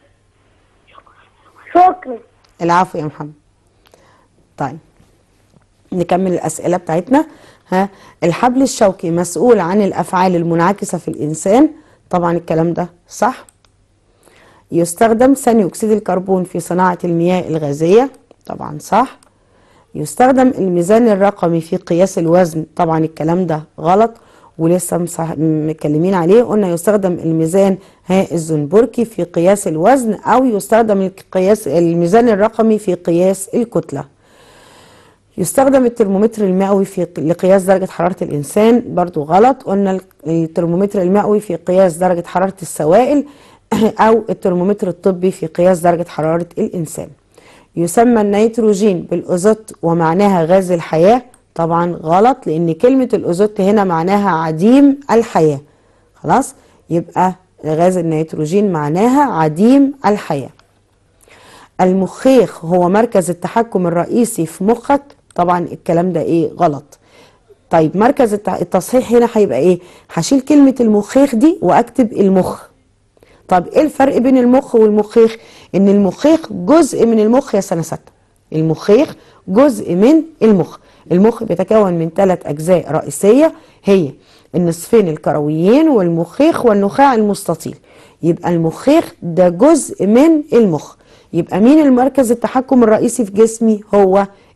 شكرا العفو يا محمد طيب نكمل الأسئلة بتاعتنا ها الحبل الشوكي مسؤول عن الأفعال المنعكسة في الإنسان طبعا الكلام ده صح يستخدم ثاني أكسيد الكربون في صناعة المياه الغازية طبعا صح يستخدم الميزان الرقمي في قياس الوزن طبعا الكلام ده غلط ولسه مصح- متكلمين عليه قلنا يستخدم الميزان ها الزنبركي في قياس الوزن او يستخدم القياس الميزان الرقمي في قياس الكتله يستخدم الترمومتر المئوي في لقياس درجة حرارة الإنسان برضو غلط قلنا الترمومتر المئوي في قياس درجة حرارة السوائل أو الترمومتر الطبي في قياس درجة حرارة الإنسان يسمى النيتروجين بالأوزوت ومعناها غاز الحياة طبعا غلط لأن كلمة الأوزوت هنا معناها عديم الحياة خلاص يبقى غاز النيتروجين معناها عديم الحياه المخيخ هو مركز التحكم الرئيسي في مخك طبعا الكلام ده ايه غلط طيب مركز الت- التصحيح هنا هيبقى ايه هشيل كلمة المخيخ دي واكتب المخ طب ايه الفرق بين المخ والمخيخ ان المخيخ جزء من المخ يا سنة ستة المخيخ جزء من المخ المخ بيتكون من ثلاث اجزاء رئيسية هي النصفين الكرويين والمخيخ والنخاع المستطيل يبقى المخيخ ده جزء من المخ يبقى مين المركز التحكم الرئيسي في جسمي هو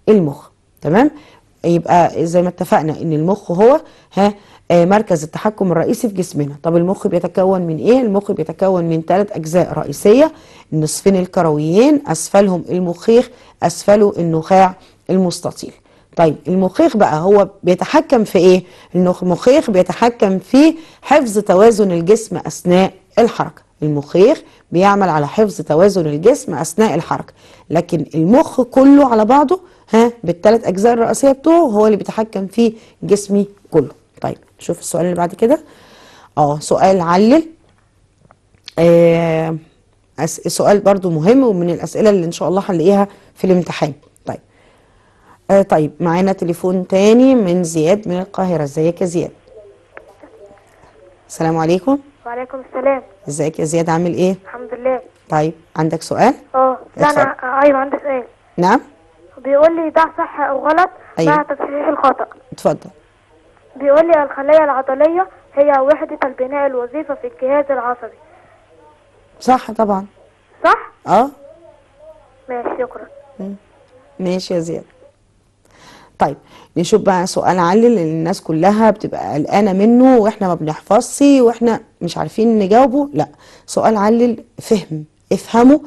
المخ تمام يبقى زي ما اتفقنا ان المخ هو ها آه، مركز التحكم الرئيسي في جسمنا طب المخ بيتكون من ايه المخ بيتكون من ثلاث اجزاء رئيسيه النصفين الكرويين اسفلهم المخيخ اسفله النخاع المستطيل طيب المخيخ بقى هو بيتحكم في ايه النخ- المخيخ بيتحكم في حفظ توازن الجسم اثناء الحركه المخيخ بيعمل على حفظ توازن الجسم اثناء الحركه لكن المخ كله على بعضه ها بالثلاث اجزاء الرئيسيه بتوعه هو اللي بيتحكم في جسمي كله طيب نشوف السؤال اللي بعد كده اه سؤال علل آه أس- سؤال برضو مهم ومن الاسئله اللي ان شاء الله هنلاقيها في الامتحان طيب آه طيب معانا تليفون تاني من زياد من القاهره ازيك يا زياد السلام عليكم وعليكم السلام ازيك يا زياد عامل ايه الحمد لله طيب عندك سؤال اه لا انا ايوه عندي سؤال نعم بيقول لي ده صح او غلط أيوة. مع تصحيح الخطأ اتفضل بيقول لي الخلايا العضلية هي وحدة البناء الوظيفة في الجهاز العصبي صح طبعا صح؟ اه ماشي شكرا ماشي يا زياد طيب نشوف بقى سؤال علل اللي الناس كلها بتبقى قلقانه منه واحنا ما بنحفظش واحنا مش عارفين نجاوبه لا سؤال علل فهم افهمه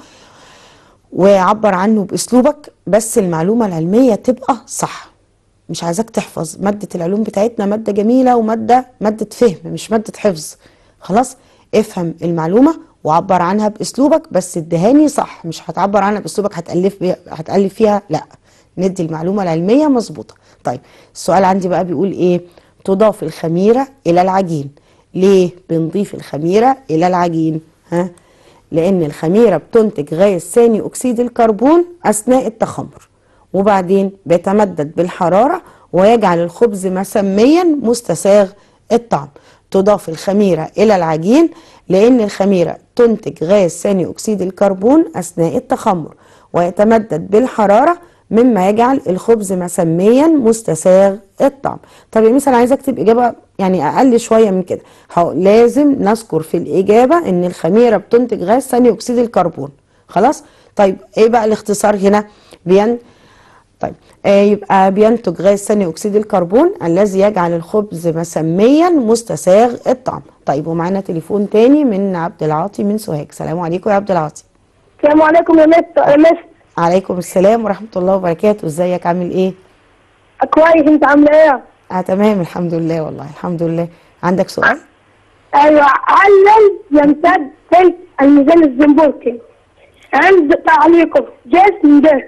وعبر عنه باسلوبك بس المعلومه العلميه تبقى صح مش عايزاك تحفظ ماده العلوم بتاعتنا ماده جميله وماده ماده فهم مش ماده حفظ خلاص افهم المعلومه وعبر عنها باسلوبك بس ادهاني صح مش هتعبر عنها باسلوبك هتالف بيها هتالف فيها لا ندي المعلومه العلميه مظبوطه طيب السؤال عندي بقى بيقول ايه تضاف الخميره الى العجين ليه بنضيف الخميره الى العجين ها لان الخميره بتنتج غاز ثاني اكسيد الكربون اثناء التخمر وبعدين بيتمدد بالحراره ويجعل الخبز مسميا مستساغ الطعم تضاف الخميره الى العجين لان الخميره تنتج غاز ثاني اكسيد الكربون اثناء التخمر ويتمدد بالحراره مما يجعل الخبز مسميا مستساغ الطعم طب يا مثلا عايزه اكتب اجابه يعني اقل شويه من كده هقول لازم نذكر في الاجابه ان الخميره بتنتج غاز ثاني اكسيد الكربون خلاص طيب ايه بقى الاختصار هنا بين طيب آه يبقى بينتج غاز ثاني اكسيد الكربون الذي يجعل الخبز مسميا مستساغ الطعم طيب ومعانا تليفون تاني من عبد العاطي من سوهاج السلام عليكم يا عبد العاطي السلام عليكم يا مستر يا مستر عليكم السلام ورحمه الله وبركاته ازيك عامل ايه كويس انت عامله ايه؟ اه تمام الحمد لله والله الحمد لله عندك سؤال ايوه علل يمتد سلك الميزان الزنبركي عند تعليقه جسم ده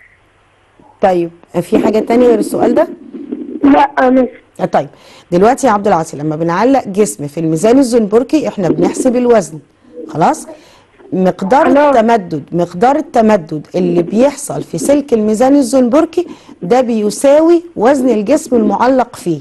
طيب في حاجه تانية غير السؤال ده لا يا مستر آه، طيب دلوقتي يا عبد العاطي لما بنعلق جسم في الميزان الزنبركي احنا بنحسب الوزن خلاص مقدار خلاص. التمدد مقدار التمدد اللي بيحصل في سلك الميزان الزنبركي ده بيساوي وزن الجسم المعلق فيه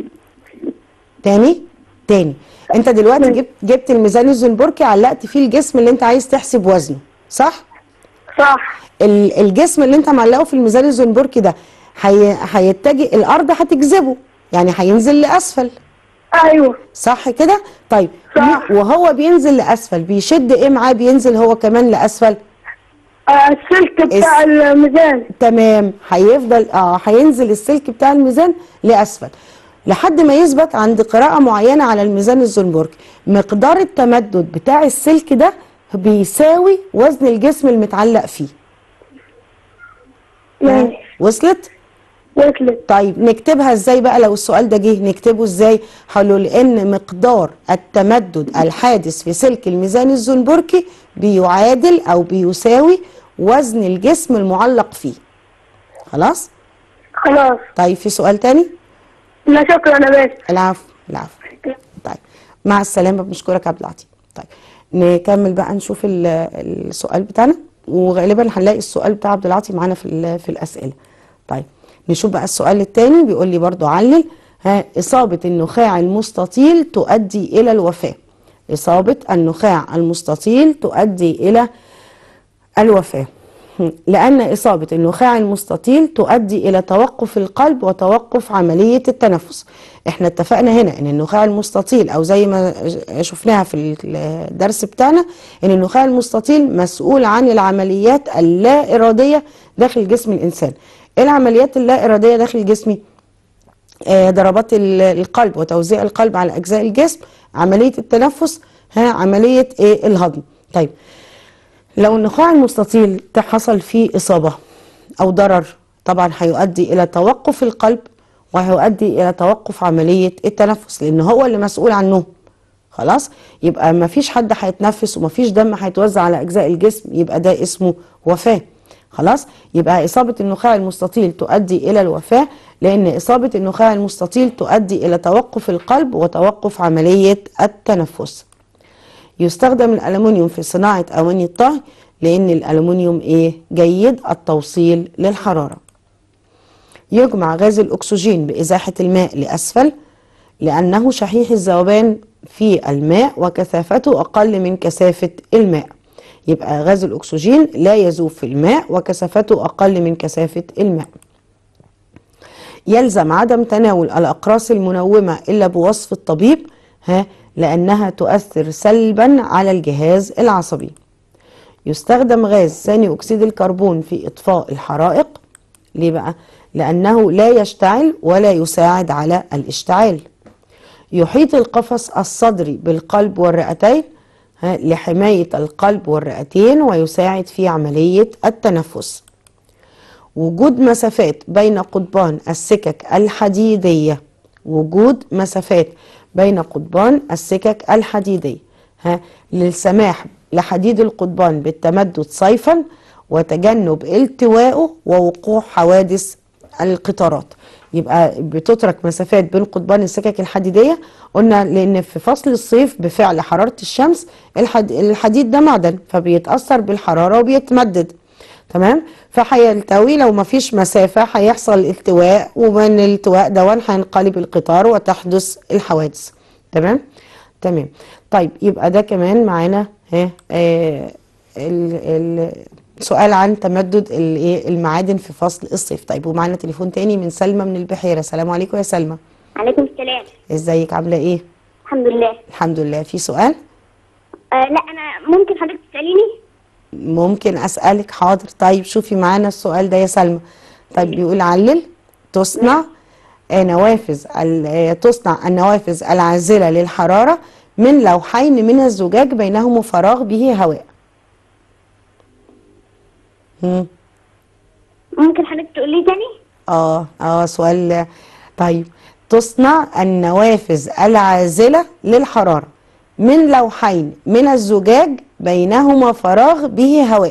تاني تاني انت دلوقتي جبت جبت الميزان الزنبركي علقت فيه الجسم اللي انت عايز تحسب وزنه صح صح ال- الجسم اللي انت معلقه في الميزان الزنبركي ده هي- هيتجه الارض هتجذبه يعني هينزل لاسفل ايوه صح كده طيب صح. وهو بينزل لاسفل بيشد ايه معاه بينزل هو كمان لاسفل آه، السلك بتاع اس- الميزان تمام هيفضل اه هينزل السلك بتاع الميزان لاسفل لحد ما يثبت عند قراءة معينة على الميزان الزنبركي مقدار التمدد بتاع السلك ده بيساوي وزن الجسم المتعلق فيه ماشي وصلت؟ وصلت طيب نكتبها ازاي بقى لو السؤال ده جه نكتبه ازاي هقول لان مقدار التمدد الحادث في سلك الميزان الزنبركي بيعادل او بيساوي وزن الجسم المعلق فيه خلاص خلاص طيب في سؤال تاني لا شكرا يا مستر العفو العفو طيب مع السلامه بنشكرك يا عبد العاطي طيب نكمل بقى نشوف ال- السؤال بتاعنا وغالبا هنلاقي السؤال بتاع عبد العاطي معانا في ال- في الاسئله طيب نشوف بقى السؤال الثاني بيقول لي برضو علل ها اصابه النخاع المستطيل تؤدي الى الوفاه اصابه النخاع المستطيل تؤدي الى الوفاه لأن إصابة النخاع المستطيل تؤدي إلى توقف القلب وتوقف عملية التنفس احنا اتفقنا هنا ان النخاع المستطيل او زي ما شفناها في الدرس بتاعنا ان النخاع المستطيل مسؤول عن العمليات اللا إرادية داخل جسم الإنسان ايه العمليات اللا إرادية داخل جسمي آه، ضربات ال- القلب وتوزيع القلب على أجزاء الجسم عملية التنفس ها عملية ايه الهضم طيب لو النخاع المستطيل ده حصل فيه إصابة أو ضرر طبعا هيؤدي إلى توقف القلب وهيؤدي إلى توقف عملية التنفس لأن هو اللي مسؤول عنه خلاص يبقى ما فيش حد هيتنفس وما فيش دم هيتوزع على أجزاء الجسم يبقى ده اسمه وفاة خلاص يبقى إصابة النخاع المستطيل تؤدي إلى الوفاة لأن إصابة النخاع المستطيل تؤدي إلى توقف القلب وتوقف عملية التنفس يستخدم الألمنيوم في صناعة أواني الطهي لأن الألمنيوم إيه؟ جيد التوصيل للحرارة يجمع غاز الأكسجين بإزاحة الماء لأسفل لأنه شحيح الذوبان في الماء وكثافته أقل من كثافة الماء يبقى غاز الأكسجين لا يذوب في الماء وكثافته أقل من كثافة الماء يلزم عدم تناول الأقراص المنومة إلا بوصف الطبيب ها لأنها تؤثر سلبا على الجهاز العصبي يستخدم غاز ثاني أكسيد الكربون في إطفاء الحرائق ليه بقى؟ لأنه لا يشتعل ولا يساعد على الاشتعال يحيط القفص الصدري بالقلب والرئتين ها، لحماية القلب والرئتين ويساعد في عملية التنفس وجود مسافات بين قضبان السكك الحديدية وجود مسافات بين قضبان السكك الحديدية ها للسماح لحديد القضبان بالتمدد صيفا وتجنب التوائه ووقوع حوادث القطارات يبقى بتترك مسافات بين قضبان السكك الحديدية قلنا لأن في فصل الصيف بفعل حرارة الشمس الحد- الحديد ده معدن فبيتأثر بالحرارة وبيتمدد تمام فهيلتوي لو مفيش مسافة هيحصل التواء ومن الالتواء دون هينقلب القطار وتحدث الحوادث تمام تمام طيب يبقى ده كمان معانا ها آه ال ال سؤال عن تمدد الايه المعادن في فصل الصيف طيب ومعانا تليفون تاني من سلمى من البحيرة السلام عليكم يا سلمى عليكم السلام ازيك عاملة ايه الحمد لله الحمد لله في سؤال آه لا انا ممكن حضرتك تساليني ممكن اسالك حاضر طيب شوفي معانا السؤال ده يا سلمى طيب بيقول علل تصنع آه، نوافذ ال- آه، تصنع النوافذ العازله للحراره من لوحين من الزجاج بينهما فراغ به هواء مم. ممكن حضرتك تقولي تاني اه اه سؤال طيب تصنع النوافذ العازلة للحرارة من لوحين من الزجاج بينهما فراغ به هواء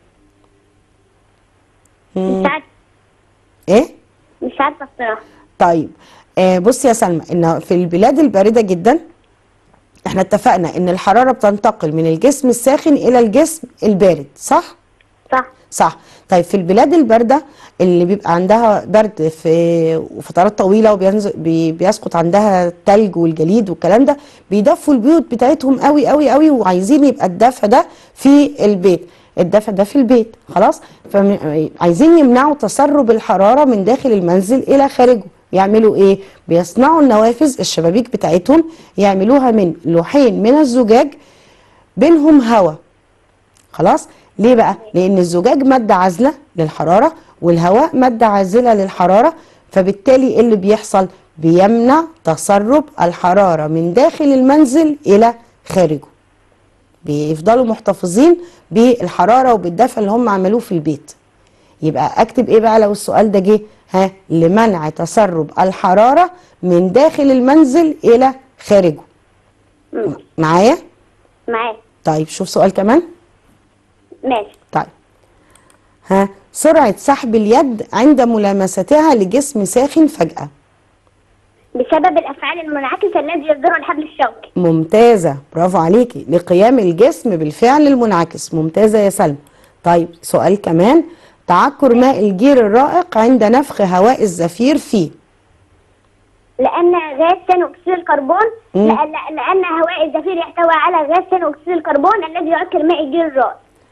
مم. مش عارفه ايه مش عارفه الصراحه طيب آه بصي يا سلمى ان في البلاد الباردة جدا احنا اتفقنا ان الحرارة بتنتقل من الجسم الساخن الى الجسم البارد صح؟ صح صح طيب في البلاد الباردة اللي بيبقى عندها برد في فترات طويلة وبينزل بي- بيسقط عندها التلج والجليد والكلام ده بيدفوا البيوت بتاعتهم قوي قوي قوي وعايزين يبقى الدفء ده في البيت الدفء ده في البيت خلاص فعايزين يمنعوا تسرب الحرارة من داخل المنزل إلى خارجه يعملوا ايه بيصنعوا النوافذ الشبابيك بتاعتهم يعملوها من لوحين من الزجاج بينهم هواء خلاص ليه بقى لان الزجاج ماده عازله للحراره والهواء ماده عازله للحراره فبالتالي ايه اللي بيحصل بيمنع تسرب الحراره من داخل المنزل الى خارجه بيفضلوا محتفظين بالحراره وبالدفء اللي هم عملوه في البيت يبقى اكتب ايه بقى لو السؤال ده جه ها لمنع تسرب الحراره من داخل المنزل الى خارجه مم. معايا معاك طيب شوف سؤال كمان ماشي طيب ها سرعة سحب اليد عند ملامستها لجسم ساخن فجأة بسبب الافعال المنعكسه الذي يصدرها الحبل الشوكي ممتازة برافو عليكي لقيام الجسم بالفعل المنعكس ممتازة يا سلمى طيب سؤال كمان تعكر ماء الجير الرائق عند نفخ هواء الزفير فيه لان غاز ثاني اكسيد الكربون مم. لأن, لان هواء الزفير يحتوي على غاز ثاني اكسيد الكربون الذي يعكر ماء الجير الرائق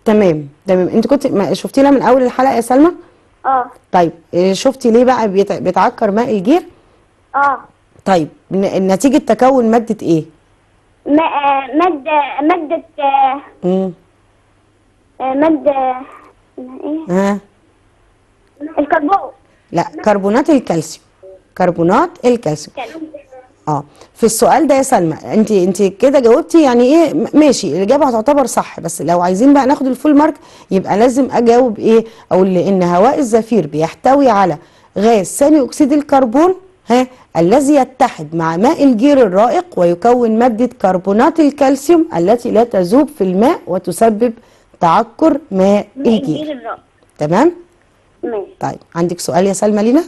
تمام تمام انت كنت ما شفتي لها من اول الحلقه يا سلمى اه طيب اه، شفتي ليه بقى بيت- بيتعكر ماء الجير اه طيب ن- نتيجه تكون ماده ايه ما- آه، مادة مادة آه، امم آه، مادة اسمها ايه ها الكربون لا كربونات الكالسيوم كربونات الكالسيوم اه في السؤال ده يا سلمى انت انت كده جاوبتي يعني ايه م- ماشي الاجابه هتعتبر صح بس لو عايزين بقى ناخد الفول مارك يبقى لازم اجاوب ايه اقول لان هواء الزفير بيحتوي على غاز ثاني اكسيد الكربون ها الذي يتحد مع ماء الجير الرائق ويكون ماده كربونات الكالسيوم التي لا تذوب في الماء وتسبب تعكر ماء الجير الرأس تمام ماشي طيب عندك سؤال يا سلمى لينا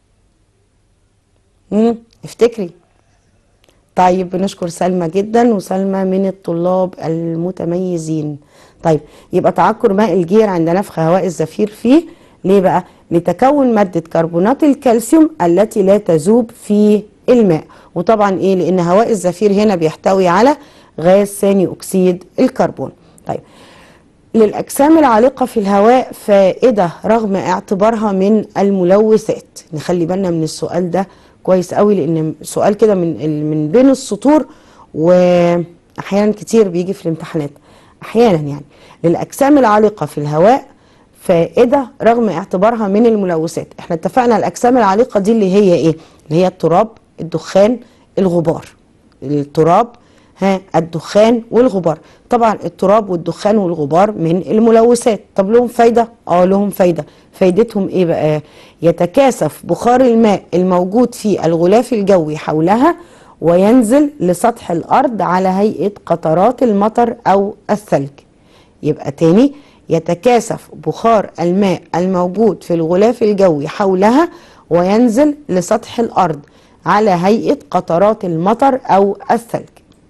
امم افتكري طيب بنشكر سلمى جدا وسلمى من الطلاب المتميزين طيب يبقى تعكر ماء الجير عند نفخ هواء الزفير فيه ليه بقى لتكون مادة كربونات الكالسيوم التي لا تذوب في الماء وطبعا ايه لان هواء الزفير هنا بيحتوي على غاز ثاني اكسيد الكربون طيب للأجسام العالقة في الهواء فائدة رغم اعتبارها من الملوثات نخلي بالنا من السؤال ده كويس قوي لأن سؤال كده من ال- من بين السطور وأحيانا كتير بيجي في الامتحانات أحيانا يعني للأجسام العالقة في الهواء فائدة رغم اعتبارها من الملوثات احنا اتفقنا الأجسام العالقة دي اللي هي ايه اللي هي التراب الدخان الغبار التراب ها الدخان والغبار طبعا التراب والدخان والغبار من الملوثات طب لهم فايدة اه لهم فايدة فايدتهم ايه بقى يتكاثف بخار الماء الموجود في الغلاف الجوي حولها وينزل لسطح الارض على هيئة قطرات المطر او الثلج يبقى تاني يتكاثف بخار الماء الموجود في الغلاف الجوي حولها وينزل لسطح الارض على هيئة قطرات المطر او الثلج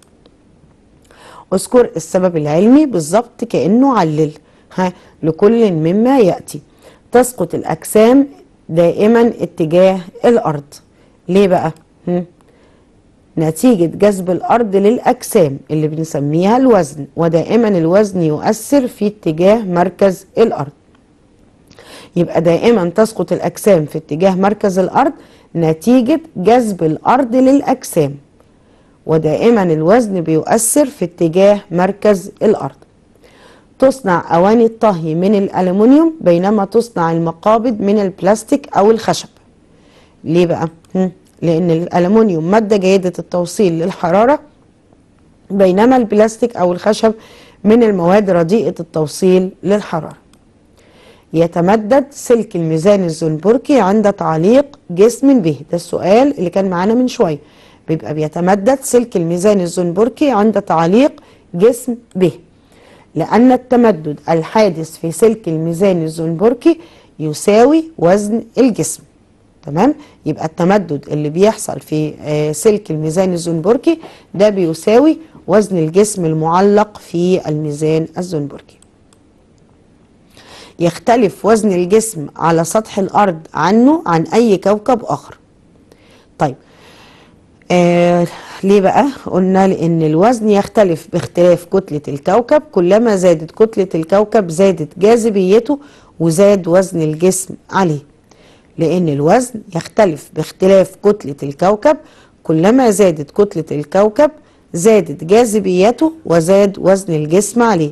اذكر السبب العلمي بالظبط كأنه علل ها لكل مما يأتي تسقط الأجسام دائما اتجاه الأرض ليه بقى؟ هم؟ نتيجة جذب الأرض للأجسام اللي بنسميها الوزن ودائما الوزن يؤثر في اتجاه مركز الأرض يبقى دائما تسقط الأجسام في اتجاه مركز الأرض نتيجة جذب الأرض للأجسام ودائما الوزن بيؤثر في اتجاه مركز الأرض تصنع أواني الطهي من الألمنيوم بينما تصنع المقابض من البلاستيك أو الخشب ليه بقى؟ هم؟ لأن الألمنيوم مادة جيدة التوصيل للحرارة بينما البلاستيك أو الخشب من المواد رديئة التوصيل للحرارة يتمدد سلك الميزان الزنبركي عند تعليق جسم به ده السؤال اللي كان معانا من شويه بيبقى بيتمدد سلك الميزان الزنبركي عند تعليق جسم به لأن التمدد الحادث في سلك الميزان الزنبركي يساوي وزن الجسم تمام يبقى التمدد اللي بيحصل في آه، سلك الميزان الزنبركي ده بيساوي وزن الجسم المعلق في الميزان الزنبركي يختلف وزن الجسم على سطح الأرض عنه عن أي كوكب آخر طيب آه ليه بقى؟ قلنا لأن الوزن يختلف باختلاف كتلة الكوكب كلما زادت كتلة الكوكب زادت جاذبيته وزاد وزن الجسم عليه لأن الوزن يختلف باختلاف كتلة الكوكب كلما زادت كتلة الكوكب زادت جاذبيته وزاد وزن الجسم عليه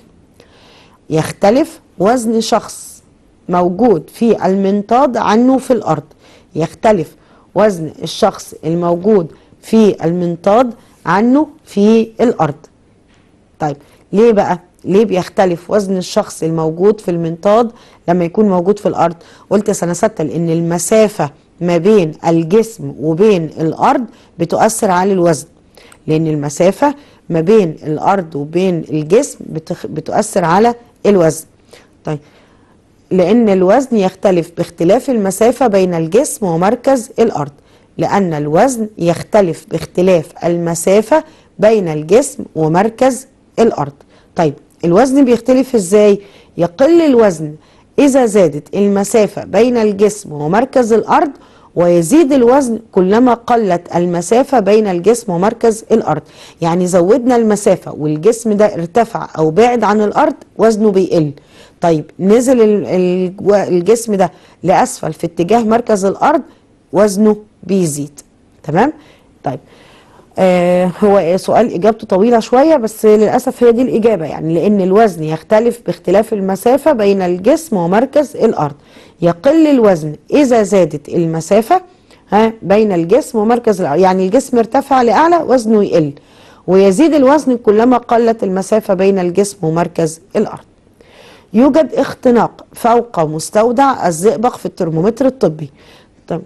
يختلف وزن شخص موجود في المنطاد عنه في الأرض يختلف وزن الشخص الموجود في المنطاد عنه في الأرض طيب ليه بقى ليه بيختلف وزن الشخص الموجود في المنطاد لما يكون موجود في الأرض قلت سنة ستة لأن المسافة ما بين الجسم وبين الأرض بتؤثر على الوزن لأن المسافة ما بين الأرض وبين الجسم بتخ... بتؤثر على الوزن طيب لأن الوزن يختلف باختلاف المسافة بين الجسم ومركز الأرض لأن الوزن يختلف باختلاف المسافة بين الجسم ومركز الأرض طيب الوزن بيختلف إزاي؟ يقل الوزن إذا زادت المسافة بين الجسم ومركز الأرض ويزيد الوزن كلما قلت المسافة بين الجسم ومركز الأرض يعني زودنا المسافة والجسم ده ارتفع أو بعد عن الأرض وزنه بيقل طيب نزل ال- ال- الجسم ده لأسفل في اتجاه مركز الأرض وزنه بيزيد تمام طيب آه هو سؤال اجابته طويله شويه بس للاسف هي دي الاجابه يعني لان الوزن يختلف باختلاف المسافه بين الجسم ومركز الارض يقل الوزن اذا زادت المسافه ها بين الجسم ومركز الارض يعني الجسم ارتفع لاعلى وزنه يقل ويزيد الوزن كلما قلت المسافه بين الجسم ومركز الارض يوجد اختناق فوق مستودع الزئبق في الترمومتر الطبي طيب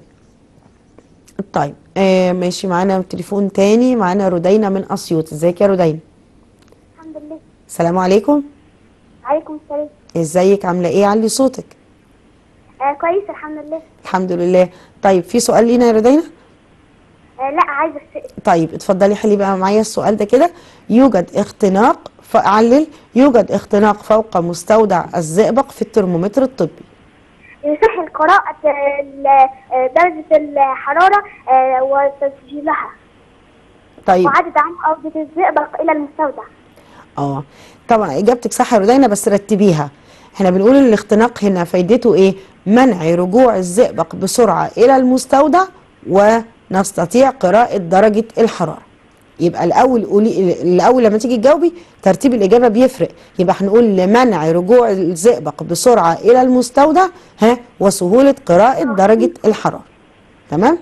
طيب آه ماشي معانا تليفون تاني معانا رودينا من اسيوط ازيك يا رودينا الحمد لله السلام عليكم عليكم السلام ازيك عامله ايه علي صوتك آه كويس الحمد لله الحمد لله طيب في سؤال لينا يا رودينا آه لا عايزه اسال طيب اتفضلي حلي بقى معايا السؤال ده كده يوجد اختناق فعلل يوجد اختناق فوق مستودع الزئبق في الترمومتر الطبي يسهل قراءة ال- آه، درجة الحرارة آه، وتسجيلها طيب وعدد عام عودة الزئبق إلى المستودع اه طبعا اجابتك صح يا رودينا بس رتبيها احنا بنقول ان الاختناق هنا فايدته ايه منع رجوع الزئبق بسرعه الى المستودع ونستطيع قراءه درجه الحراره يبقى الاول قولي الاول لما تيجي تجاوبي ترتيب الاجابه بيفرق يبقى هنقول لمنع رجوع الزئبق بسرعه الى المستودع ها وسهوله قراءه درجه الحراره تمام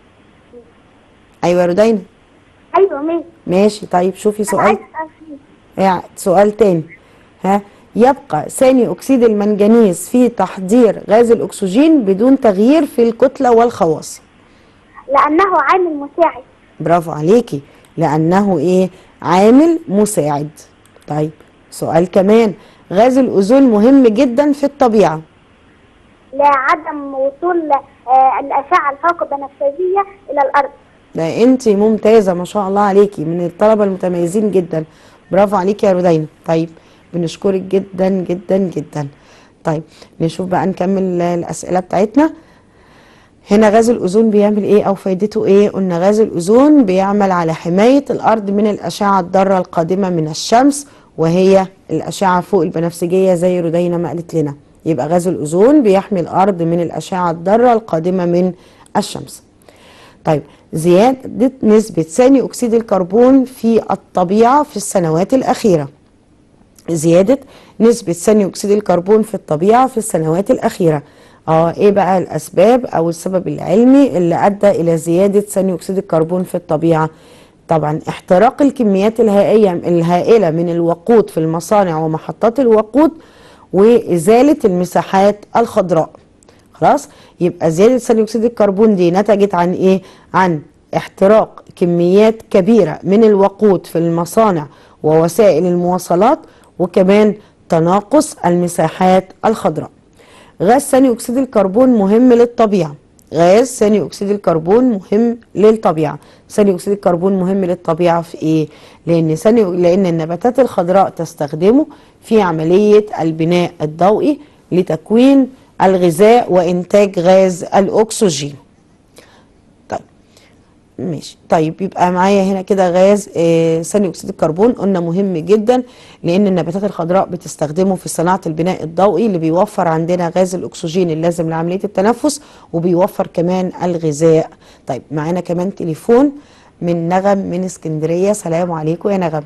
ايوه يا رودينا أيوة مين ماشي طيب شوفي أنا سؤال عايزة أسأل فيه يعني سؤال تاني ها يبقى ثاني اكسيد المنجنيز في تحضير غاز الاكسجين بدون تغيير في الكتله والخواص لأنه عامل مساعد برافو عليكي لانه ايه عامل مساعد طيب سؤال كمان غاز الاوزون مهم جدا في الطبيعه لعدم وصول آه، الأشعة الفوق بنفسجية إلى الأرض ده انت ممتازه ما شاء الله عليكي من الطلبه المتميزين جدا برافو عليكي يا رودينا طيب بنشكرك جدا جدا جدا طيب نشوف بقى نكمل الاسئله بتاعتنا هنا غاز الاوزون بيعمل ايه او فايدته ايه قلنا غاز الاوزون بيعمل على حمايه الارض من الاشعه الضاره القادمه من الشمس وهي الاشعه فوق البنفسجيه زي رودينا ما قالت لنا يبقى غاز الاوزون بيحمي الارض من الاشعه الضاره القادمه من الشمس طيب زيادة نسبة ثاني أكسيد الكربون في الطبيعة في السنوات الأخيرة زيادة نسبة ثاني أكسيد الكربون في الطبيعة في السنوات الأخيرة اه ايه بقى الأسباب أو السبب العلمي اللي أدى إلى زيادة ثاني أكسيد الكربون في الطبيعة طبعا احتراق الكميات الهائية الهائلة من الوقود في المصانع ومحطات الوقود وإزالة المساحات الخضراء خلاص يبقى زيادة ثاني أكسيد الكربون دي نتجت عن إيه؟ عن احتراق كميات كبيرة من الوقود في المصانع ووسائل المواصلات وكمان تناقص المساحات الخضراء غاز ثاني أكسيد الكربون مهم للطبيعة غاز ثاني أكسيد الكربون مهم للطبيعة ثاني أكسيد الكربون مهم للطبيعة في إيه؟ لأن ثاني لأن النباتات الخضراء تستخدمه في عملية البناء الضوئي لتكوين الغذاء وإنتاج غاز الأكسجين طيب ماشي طيب يبقى معايا هنا كده غاز آه، ثاني اكسيد الكربون قلنا مهم جدا لان النباتات الخضراء بتستخدمه في صناعه البناء الضوئي اللي بيوفر عندنا غاز الاكسجين اللازم لعمليه التنفس وبيوفر كمان الغذاء طيب معانا كمان تليفون من نغم من اسكندريه سلام عليكم يا نغم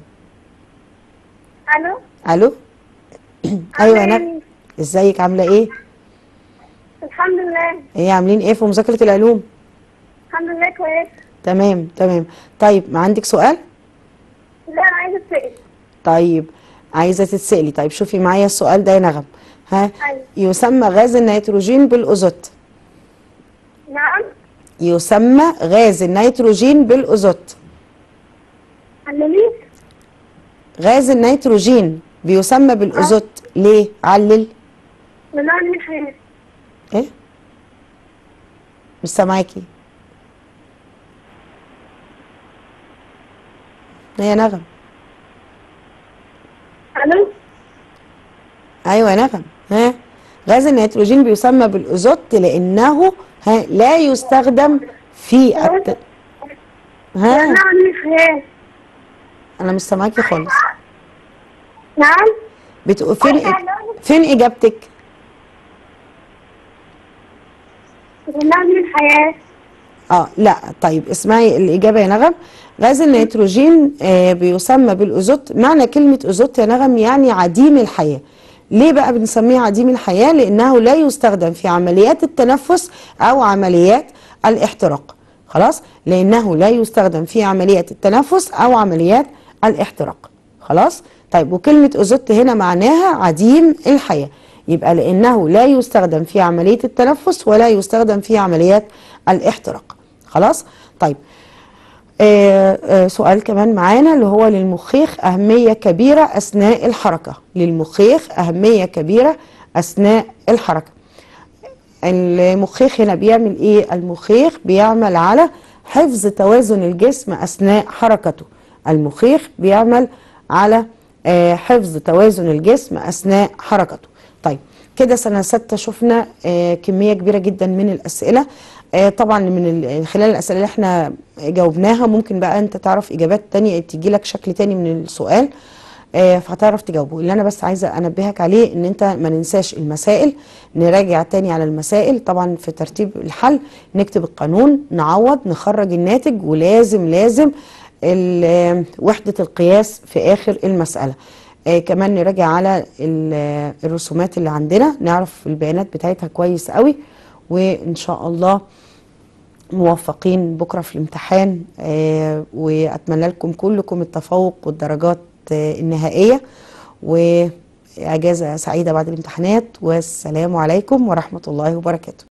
ألو الو ايوه يا عاملة نغم ازيك عامله ايه الحمد لله ايه عاملين ايه في مذاكره العلوم الحمد لله كويس تمام تمام طيب ما عندك سؤال لا أنا عايزة أسأل طيب عايزه تتسالي طيب شوفي معايا السؤال ده يا نغم ها أيوة. يسمى غاز النيتروجين بالاوزوت نعم يسمى غاز النيتروجين بالاوزوت علميك غاز النيتروجين بيسمى بالاوزوت ليه علل من نوع من الحياة ايه مش سامعاكي إيه يا نغم ألو ايوه يا نغم ها غاز النيتروجين بيسمى بالأزوت لأنه ها لا يستخدم في الت... ها نعم الحياة أنا مش سامعاكي خالص نعم بتقول فين فين إجابتك؟ نعم الحياة اه لا طيب اسمعي الإجابة يا نغم غاز النيتروجين آه بيسمى بالأزوت معنى كلمة أزوت يا نغم يعني عديم الحياة ليه بقى بنسميه عديم الحياة لأنه لا يستخدم في عمليات التنفس أو عمليات الاحتراق خلاص لأنه لا يستخدم في عمليات التنفس أو عمليات الاحتراق خلاص طيب وكلمة أزوت هنا معناها عديم الحياة يبقى لأنه لا يستخدم في عملية التنفس ولا يستخدم في عمليات الاحتراق خلاص طيب آه آه سؤال كمان معانا اللي هو للمخيخ أهمية كبيرة أثناء الحركة للمخيخ أهمية كبيرة أثناء الحركة المخيخ هنا بيعمل إيه المخيخ بيعمل على حفظ توازن الجسم أثناء حركته المخيخ بيعمل على آه حفظ توازن الجسم أثناء حركته طيب كده سنة ستة شفنا آه كمية كبيرة جدا من الأسئلة آه طبعا من ال- خلال الأسئلة اللي احنا جاوبناها ممكن بقى انت تعرف إجابات تانية تيجي لك شكل تاني من السؤال آه فهتعرف تجاوبه اللي انا بس عايزه انبهك عليه ان انت ما ننساش المسائل نراجع تاني على المسائل طبعا في ترتيب الحل نكتب القانون نعوض نخرج الناتج ولازم لازم ال- وحده القياس في اخر المساله آه كمان نراجع على ال- الرسومات اللي عندنا نعرف البيانات بتاعتها كويس قوي وان شاء الله موفقين بكره في الامتحان آه واتمنى لكم كلكم التفوق والدرجات آه النهائيه واجازه سعيده بعد الامتحانات والسلام عليكم ورحمه الله وبركاته